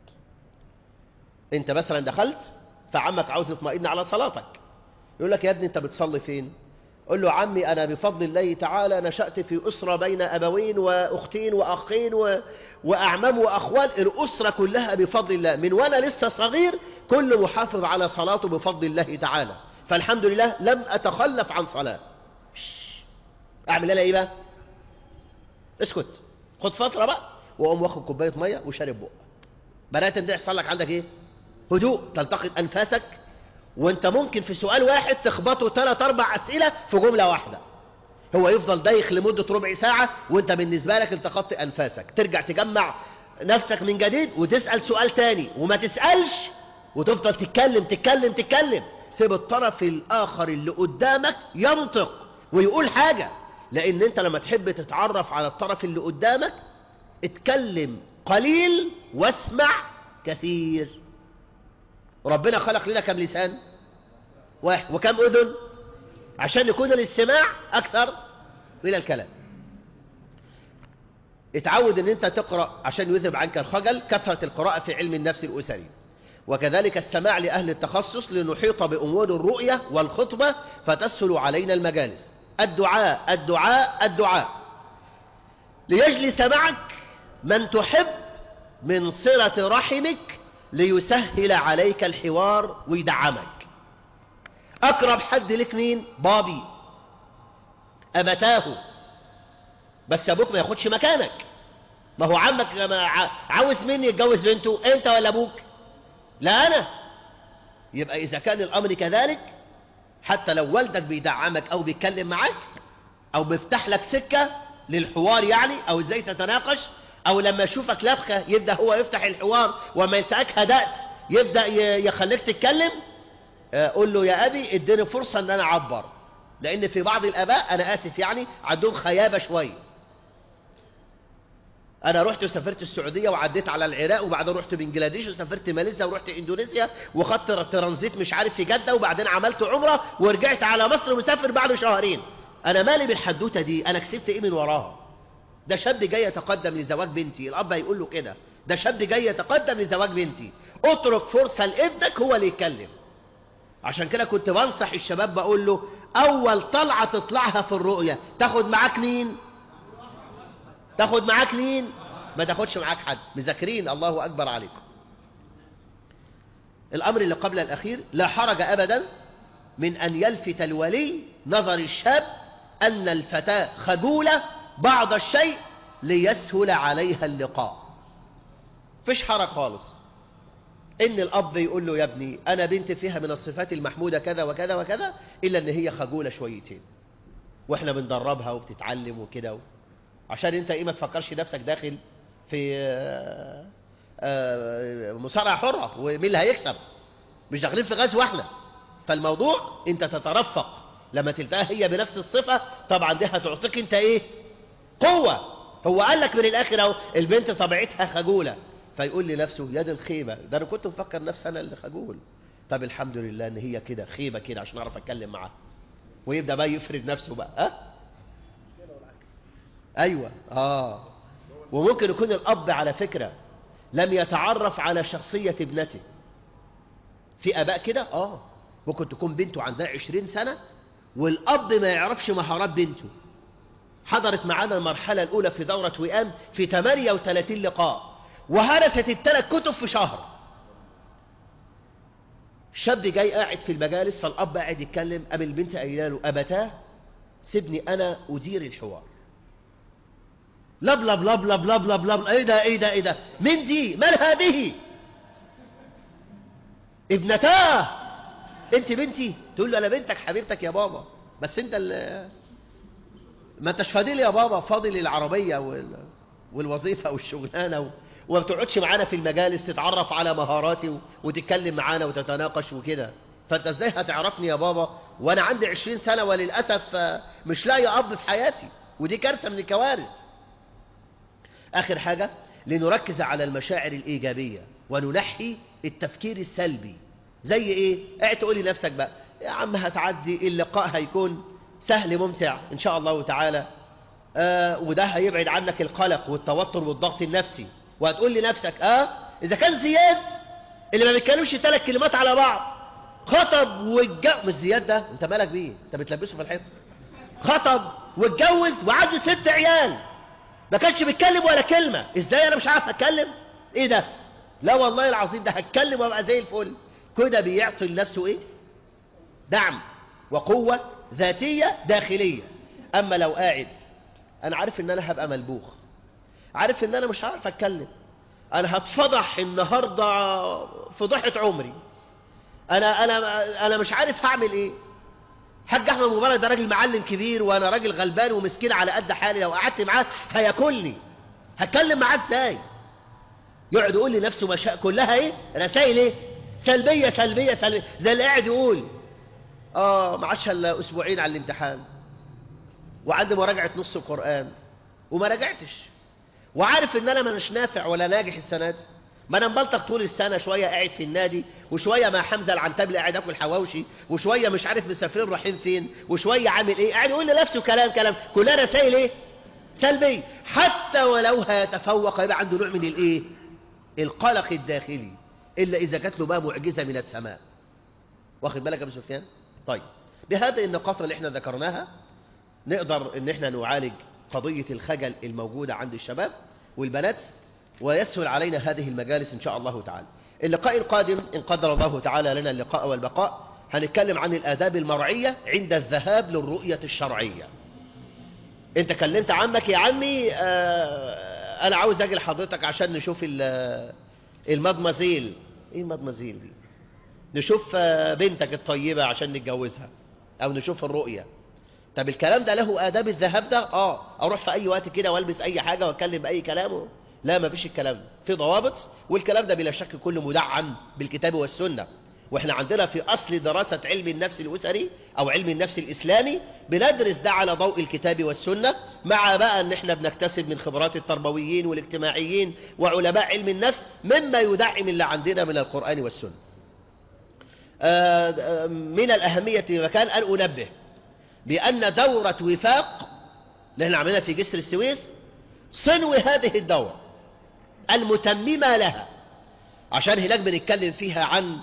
انت مثلا دخلت فعمك عاوز يطمئن على صلاتك يقول لك يا ابني انت بتصلي فين قل له عمي أنا بفضل الله تعالى نشأت في أسرة بين أبوين وأختين وأخين و... وأعمام وأخوال الأسرة كلها بفضل الله من وأنا لسه صغير كل محافظ على صلاته بفضل الله تعالى فالحمد لله لم أتخلف عن صلاة أعمل لها إيه بقى اسكت خد فترة بقى وأقوم واخد كوباية مية وشارب بقى بدأت انت يحصل لك عندك إيه هدوء تلتقط أنفاسك وانت ممكن في سؤال واحد تخبطه ثلاث اربع اسئله في جمله واحده هو يفضل دايخ لمده ربع ساعه وانت بالنسبه لك التقطت انفاسك ترجع تجمع نفسك من جديد وتسال سؤال تاني وما تسالش وتفضل تتكلم تتكلم تتكلم سيب الطرف الاخر اللي قدامك ينطق ويقول حاجه لان انت لما تحب تتعرف على الطرف اللي قدامك اتكلم قليل واسمع كثير ربنا خلق لنا كم لسان واحد وكم أذن عشان يكون الاستماع أكثر من الكلام اتعود ان انت تقرأ عشان يذهب عنك الخجل كثرة القراءة في علم النفس الأسري وكذلك السماع لأهل التخصص لنحيط بأمور الرؤية والخطبة فتسهل علينا المجالس الدعاء الدعاء الدعاء ليجلس معك من تحب من صلة رحمك ليسهل عليك الحوار ويدعمك أقرب حد لك مين بابي أبتاه بس أبوك ما ياخدش مكانك ما هو عمك ما عاوز مني يتجوز بنته أنت ولا أبوك لا أنا يبقى إذا كان الأمر كذلك حتى لو والدك بيدعمك أو بيتكلم معك أو بيفتح لك سكة للحوار يعني أو إزاي تتناقش او لما يشوفك لبخة يبدأ هو يفتح الحوار وما يلتقاك هدأت يبدأ يخليك تتكلم قول له يا ابي اديني فرصة ان انا اعبر لان في بعض الاباء انا اسف يعني عندهم خيابة شوية انا رحت وسافرت السعودية وعديت على العراق وبعدين رحت بنجلاديش وسافرت ماليزيا ورحت اندونيسيا وخدت ترانزيت مش عارف في جدة وبعدين عملت عمرة ورجعت على مصر ومسافر بعد شهرين انا مالي بالحدوتة دي انا كسبت ايه من وراها ده شاب جاي يتقدم لزواج بنتي الاب هيقول له كده ده شاب جاي يتقدم لزواج بنتي اترك فرصة لابنك هو اللي يتكلم عشان كده كنت بنصح الشباب بقول له اول طلعة تطلعها في الرؤية تاخد معاك مين تاخد معاك مين ما تاخدش معاك حد مذاكرين الله اكبر عليكم الامر اللي قبل الاخير لا حرج ابدا من ان يلفت الولي نظر الشاب ان الفتاة خجولة بعض الشيء ليسهل عليها اللقاء فيش حرج خالص ان الاب يقول له يا ابني انا بنت فيها من الصفات المحمودة كذا وكذا وكذا الا ان هي خجولة شويتين واحنا بندربها وبتتعلم وكده عشان انت ايه ما تفكرش نفسك داخل في مصارعة حرة ومين اللي هيكسب مش داخلين في غزو احنا فالموضوع انت تترفق لما تلتقى هي بنفس الصفة طبعا دي هتعطيك انت ايه قوة هو قال لك من الاخر اهو البنت طبيعتها خجولة فيقول لنفسه يا دي الخيبة ده انا كنت مفكر نفسي انا اللي خجول طب الحمد لله ان هي كده خيبة كده عشان اعرف اتكلم معاها ويبدأ بقى يفرد نفسه بقى ها أه؟ ايوه اه وممكن يكون الاب على فكرة لم يتعرف على شخصية ابنته في اباء كده اه ممكن تكون بنته عندها عشرين سنة والاب ما يعرفش مهارات بنته حضرت معانا المرحلة الأولى في دورة وئام في 38 لقاء وهرست الثلاث كتب في شهر شاب جاي قاعد في المجالس فالأب قاعد يتكلم قام البنت قايله له أبتاه سيبني أنا أدير الحوار لب لب لب لب لب لب لب ايه ده ايه ده ايه ده من دي من هذه ابنتاه انت بنتي تقول له انا بنتك حبيبتك يا بابا بس انت اللي ما انتش فاضي يا بابا فاضي للعربية وال... والوظيفة والشغلانة و... وما بتقعدش معانا في المجالس تتعرف على مهاراتي و... وتتكلم معانا وتتناقش وكده فانت ازاي هتعرفني يا بابا وانا عندي عشرين سنة وللأسف مش لاقي اب في حياتي ودي كارثة من الكوارث اخر حاجة لنركز على المشاعر الايجابية وننحي التفكير السلبي زي ايه قاعد تقولي لنفسك بقى يا عم هتعدي اللقاء هيكون سهل ممتع إن شاء الله تعالى آه وده هيبعد عنك القلق والتوتر والضغط النفسي وهتقول لنفسك آه إذا كان زياد اللي ما بيتكلمش ثلاث كلمات على بعض خطب والجو مش زياد ده أنت مالك بيه أنت بتلبسه في الحيط خطب واتجوز وعنده ست عيال ما كانش بيتكلم ولا كلمة ازاي انا مش عارف اتكلم ايه ده لا والله العظيم ده هتكلم وابقى زي الفل كده بيعطي لنفسه ايه دعم وقوة ذاتية داخلية اما لو قاعد انا عارف ان انا هبقى ملبوخ عارف ان انا مش عارف اتكلم انا هتفضح النهاردة فضحة عمري انا انا انا مش عارف هعمل ايه حاج احمد مبارك ده راجل معلم كبير وانا راجل غلبان ومسكين على قد حالي لو قعدت معاه هياكلني هتكلم معاه ازاي يقعد يقول لنفسه مشاء كلها ايه رسائل ايه سلبيه سلبيه سلبيه زي اللي قاعد يقول اه ما عادش الا اسبوعين على الامتحان وعندي مراجعه نص القران وما راجعتش وعارف ان انا مش نافع ولا ناجح السنه دي ما انا مبلطق طول السنه شويه قاعد في النادي وشويه مع حمزه العنتبلي قاعد اكل حواوشي وشويه مش عارف مسافرين رايحين فين وشويه عامل ايه قاعد يقول لنفسه كلام كلام كلها رسائل ايه سلبيه حتى ولو هيتفوق يبقى عنده نوع من الايه القلق الداخلي الا اذا جات له بقى معجزه من السماء واخد بالك يا ابو سفيان طيب بهذه النقاط اللي احنا ذكرناها نقدر ان احنا نعالج قضيه الخجل الموجوده عند الشباب والبنات ويسهل علينا هذه المجالس إن شاء الله تعالى اللقاء القادم إن قدر الله تعالى لنا اللقاء والبقاء هنتكلم عن الآداب المرعية عند الذهاب للرؤية الشرعية انت كلمت عمك يا عمي آه انا عاوز اجي لحضرتك عشان نشوف المدمزيل ايه المدمزيل دي نشوف آه بنتك الطيبة عشان نتجوزها او نشوف الرؤية طب الكلام ده له آداب الذهاب ده اه اروح في اي وقت كده والبس اي حاجة واتكلم باي كلام لا ما فيش الكلام ده في ضوابط والكلام ده بلا شك كله مدعم بالكتاب والسنة واحنا عندنا في اصل دراسة علم النفس الاسري او علم النفس الاسلامي بندرس ده على ضوء الكتاب والسنة مع بقى ان احنا بنكتسب من خبرات التربويين والاجتماعيين وعلماء علم النفس مما يدعم اللي عندنا من القرآن والسنة من الأهمية مكان أن أنبه بأن دورة وفاق اللي احنا عملنا في جسر السويس صنو هذه الدورة المتممة لها عشان هناك بنتكلم فيها عن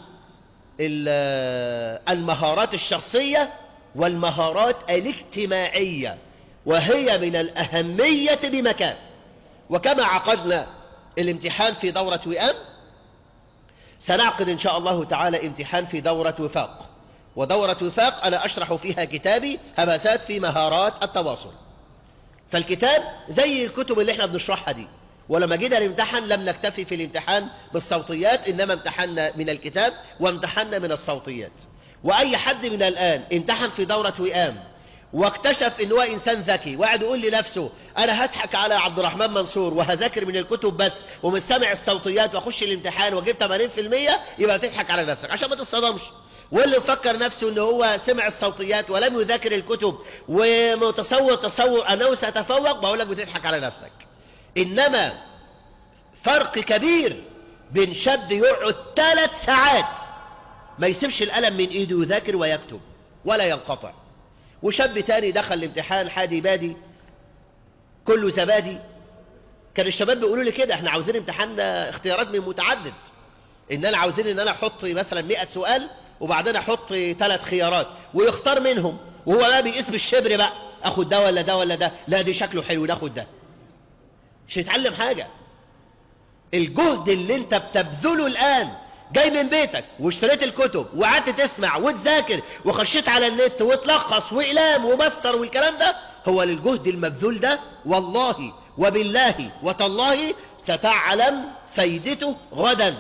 المهارات الشخصية والمهارات الاجتماعية وهي من الأهمية بمكان وكما عقدنا الامتحان في دورة وئام سنعقد إن شاء الله تعالى امتحان في دورة وفاق ودورة وفاق أنا أشرح فيها كتابي همسات في مهارات التواصل فالكتاب زي الكتب اللي احنا بنشرحها دي ولما جينا الامتحان لم نكتفي في الامتحان بالصوتيات إنما امتحنا من الكتاب وامتحنا من الصوتيات وأي حد من الآن امتحن في دورة وئام واكتشف ان هو انسان ذكي وقعد يقول لنفسه انا هضحك على عبد الرحمن منصور وهذاكر من الكتب بس ومش سامع الصوتيات واخش الامتحان واجيب 80% يبقى تضحك على نفسك عشان ما تصطدمش واللي مفكر نفسه ان هو سمع الصوتيات ولم يذاكر الكتب ومتصور تصور انه سيتفوق بقول لك بتضحك على نفسك انما فرق كبير بين شاب يقعد ثلاث ساعات ما يسيبش القلم من ايده يذاكر ويكتب ولا ينقطع وشاب تاني دخل الامتحان حادي بادي كله زبادي كان الشباب بيقولوا لي كده احنا عاوزين امتحان اختيارات من متعدد ان انا عاوزين ان انا احط مثلا 100 سؤال وبعدين احط ثلاث خيارات ويختار منهم وهو بقى بيقيس بالشبر بقى اخد ده ولا ده ولا ده لا دي شكله حلو ناخد ده مش هيتعلم حاجة الجهد اللي انت بتبذله الان جاي من بيتك واشتريت الكتب وقعدت تسمع وتذاكر وخشيت على النت وتلخص واقلام وماستر والكلام ده هو للجهد المبذول ده والله وبالله وتالله ستعلم فايدته غدا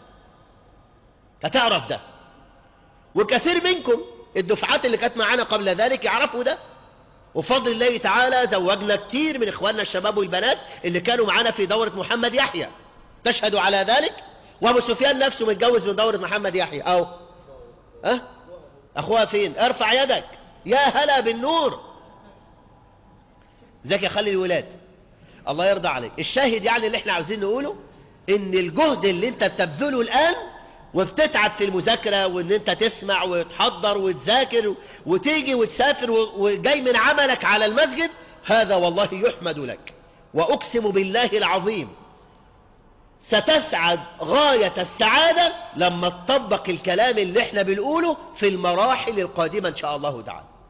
هتعرف ده وكثير منكم الدفعات اللي كانت معانا قبل ذلك يعرفوا ده وفضل الله تعالى زوجنا كتير من اخواننا الشباب والبنات اللي كانوا معانا في دورة محمد يحيى تشهد على ذلك وابو سفيان نفسه متجوز من دورة محمد يحيى او اه اخوها فين ارفع يدك يا هلا بالنور ذاك خلي الولاد الله يرضى عليك الشاهد يعني اللي احنا عاوزين نقوله ان الجهد اللي انت بتبذله الان وبتتعب في المذاكرة وان انت تسمع وتحضر وتذاكر وتيجي وتسافر وجاي من عملك على المسجد هذا والله يحمد لك واقسم بالله العظيم ستسعد غاية السعادة لما تطبق الكلام اللي احنا بنقوله في المراحل القادمة ان شاء الله تعالى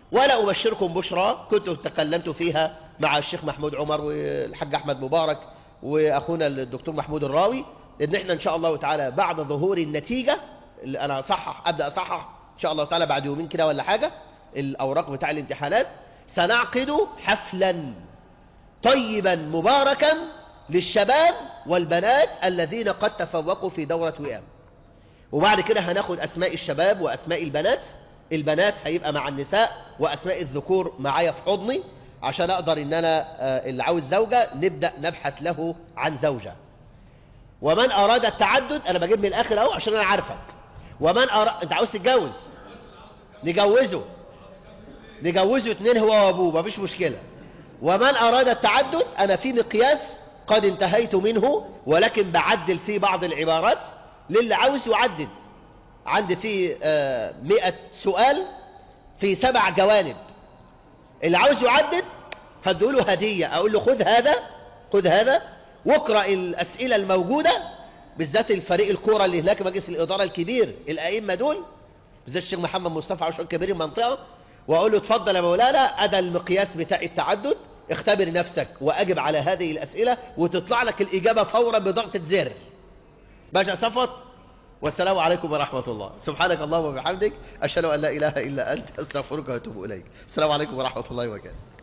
ولا أبشركم بشرى كنت تكلمت فيها مع الشيخ محمود عمر والحاج أحمد مبارك وأخونا الدكتور محمود الراوي إن إحنا إن شاء الله تعالى بعد ظهور النتيجة اللي أنا أصحح أبدأ أصحح إن شاء الله تعالى بعد يومين كده ولا حاجة الأوراق بتاع الامتحانات سنعقد حفلا طيبا مباركا للشباب والبنات الذين قد تفوقوا في دورة وئام وبعد كده هناخد أسماء الشباب وأسماء البنات البنات هيبقى مع النساء وأسماء الذكور معايا في حضني عشان أقدر إن أنا اللي عاوز زوجة نبدأ نبحث له عن زوجة ومن أراد التعدد أنا بجيب من الآخر أهو عشان أنا عارفك ومن أراد أنت عاوز تتجوز نجوزه نجوزه اتنين هو وأبوه مفيش مشكلة ومن أراد التعدد أنا في مقياس قد انتهيت منه ولكن بعدل فيه بعض العبارات للي عاوز يعدد عندي فيه آه مئة سؤال في سبع جوانب اللي عاوز يعدد هدوله هدية أقول له خذ هذا خذ هذا واقرأ الأسئلة الموجودة بالذات الفريق الكورة اللي هناك مجلس الإدارة الكبير الأئمة دول بالذات الشيخ محمد مصطفى عشان كبير المنطقة وأقول له اتفضل يا مولانا أدا المقياس بتاع التعدد اختبر نفسك وأجب على هذه الأسئلة وتطلع لك الإجابة فورا بضغطة زر باشا صفت والسلام عليكم ورحمة الله سبحانك اللهم وبحمدك أشهد أن لا إله إلا أنت أستغفرك وأتوب إليك السلام عليكم ورحمة الله وبركاته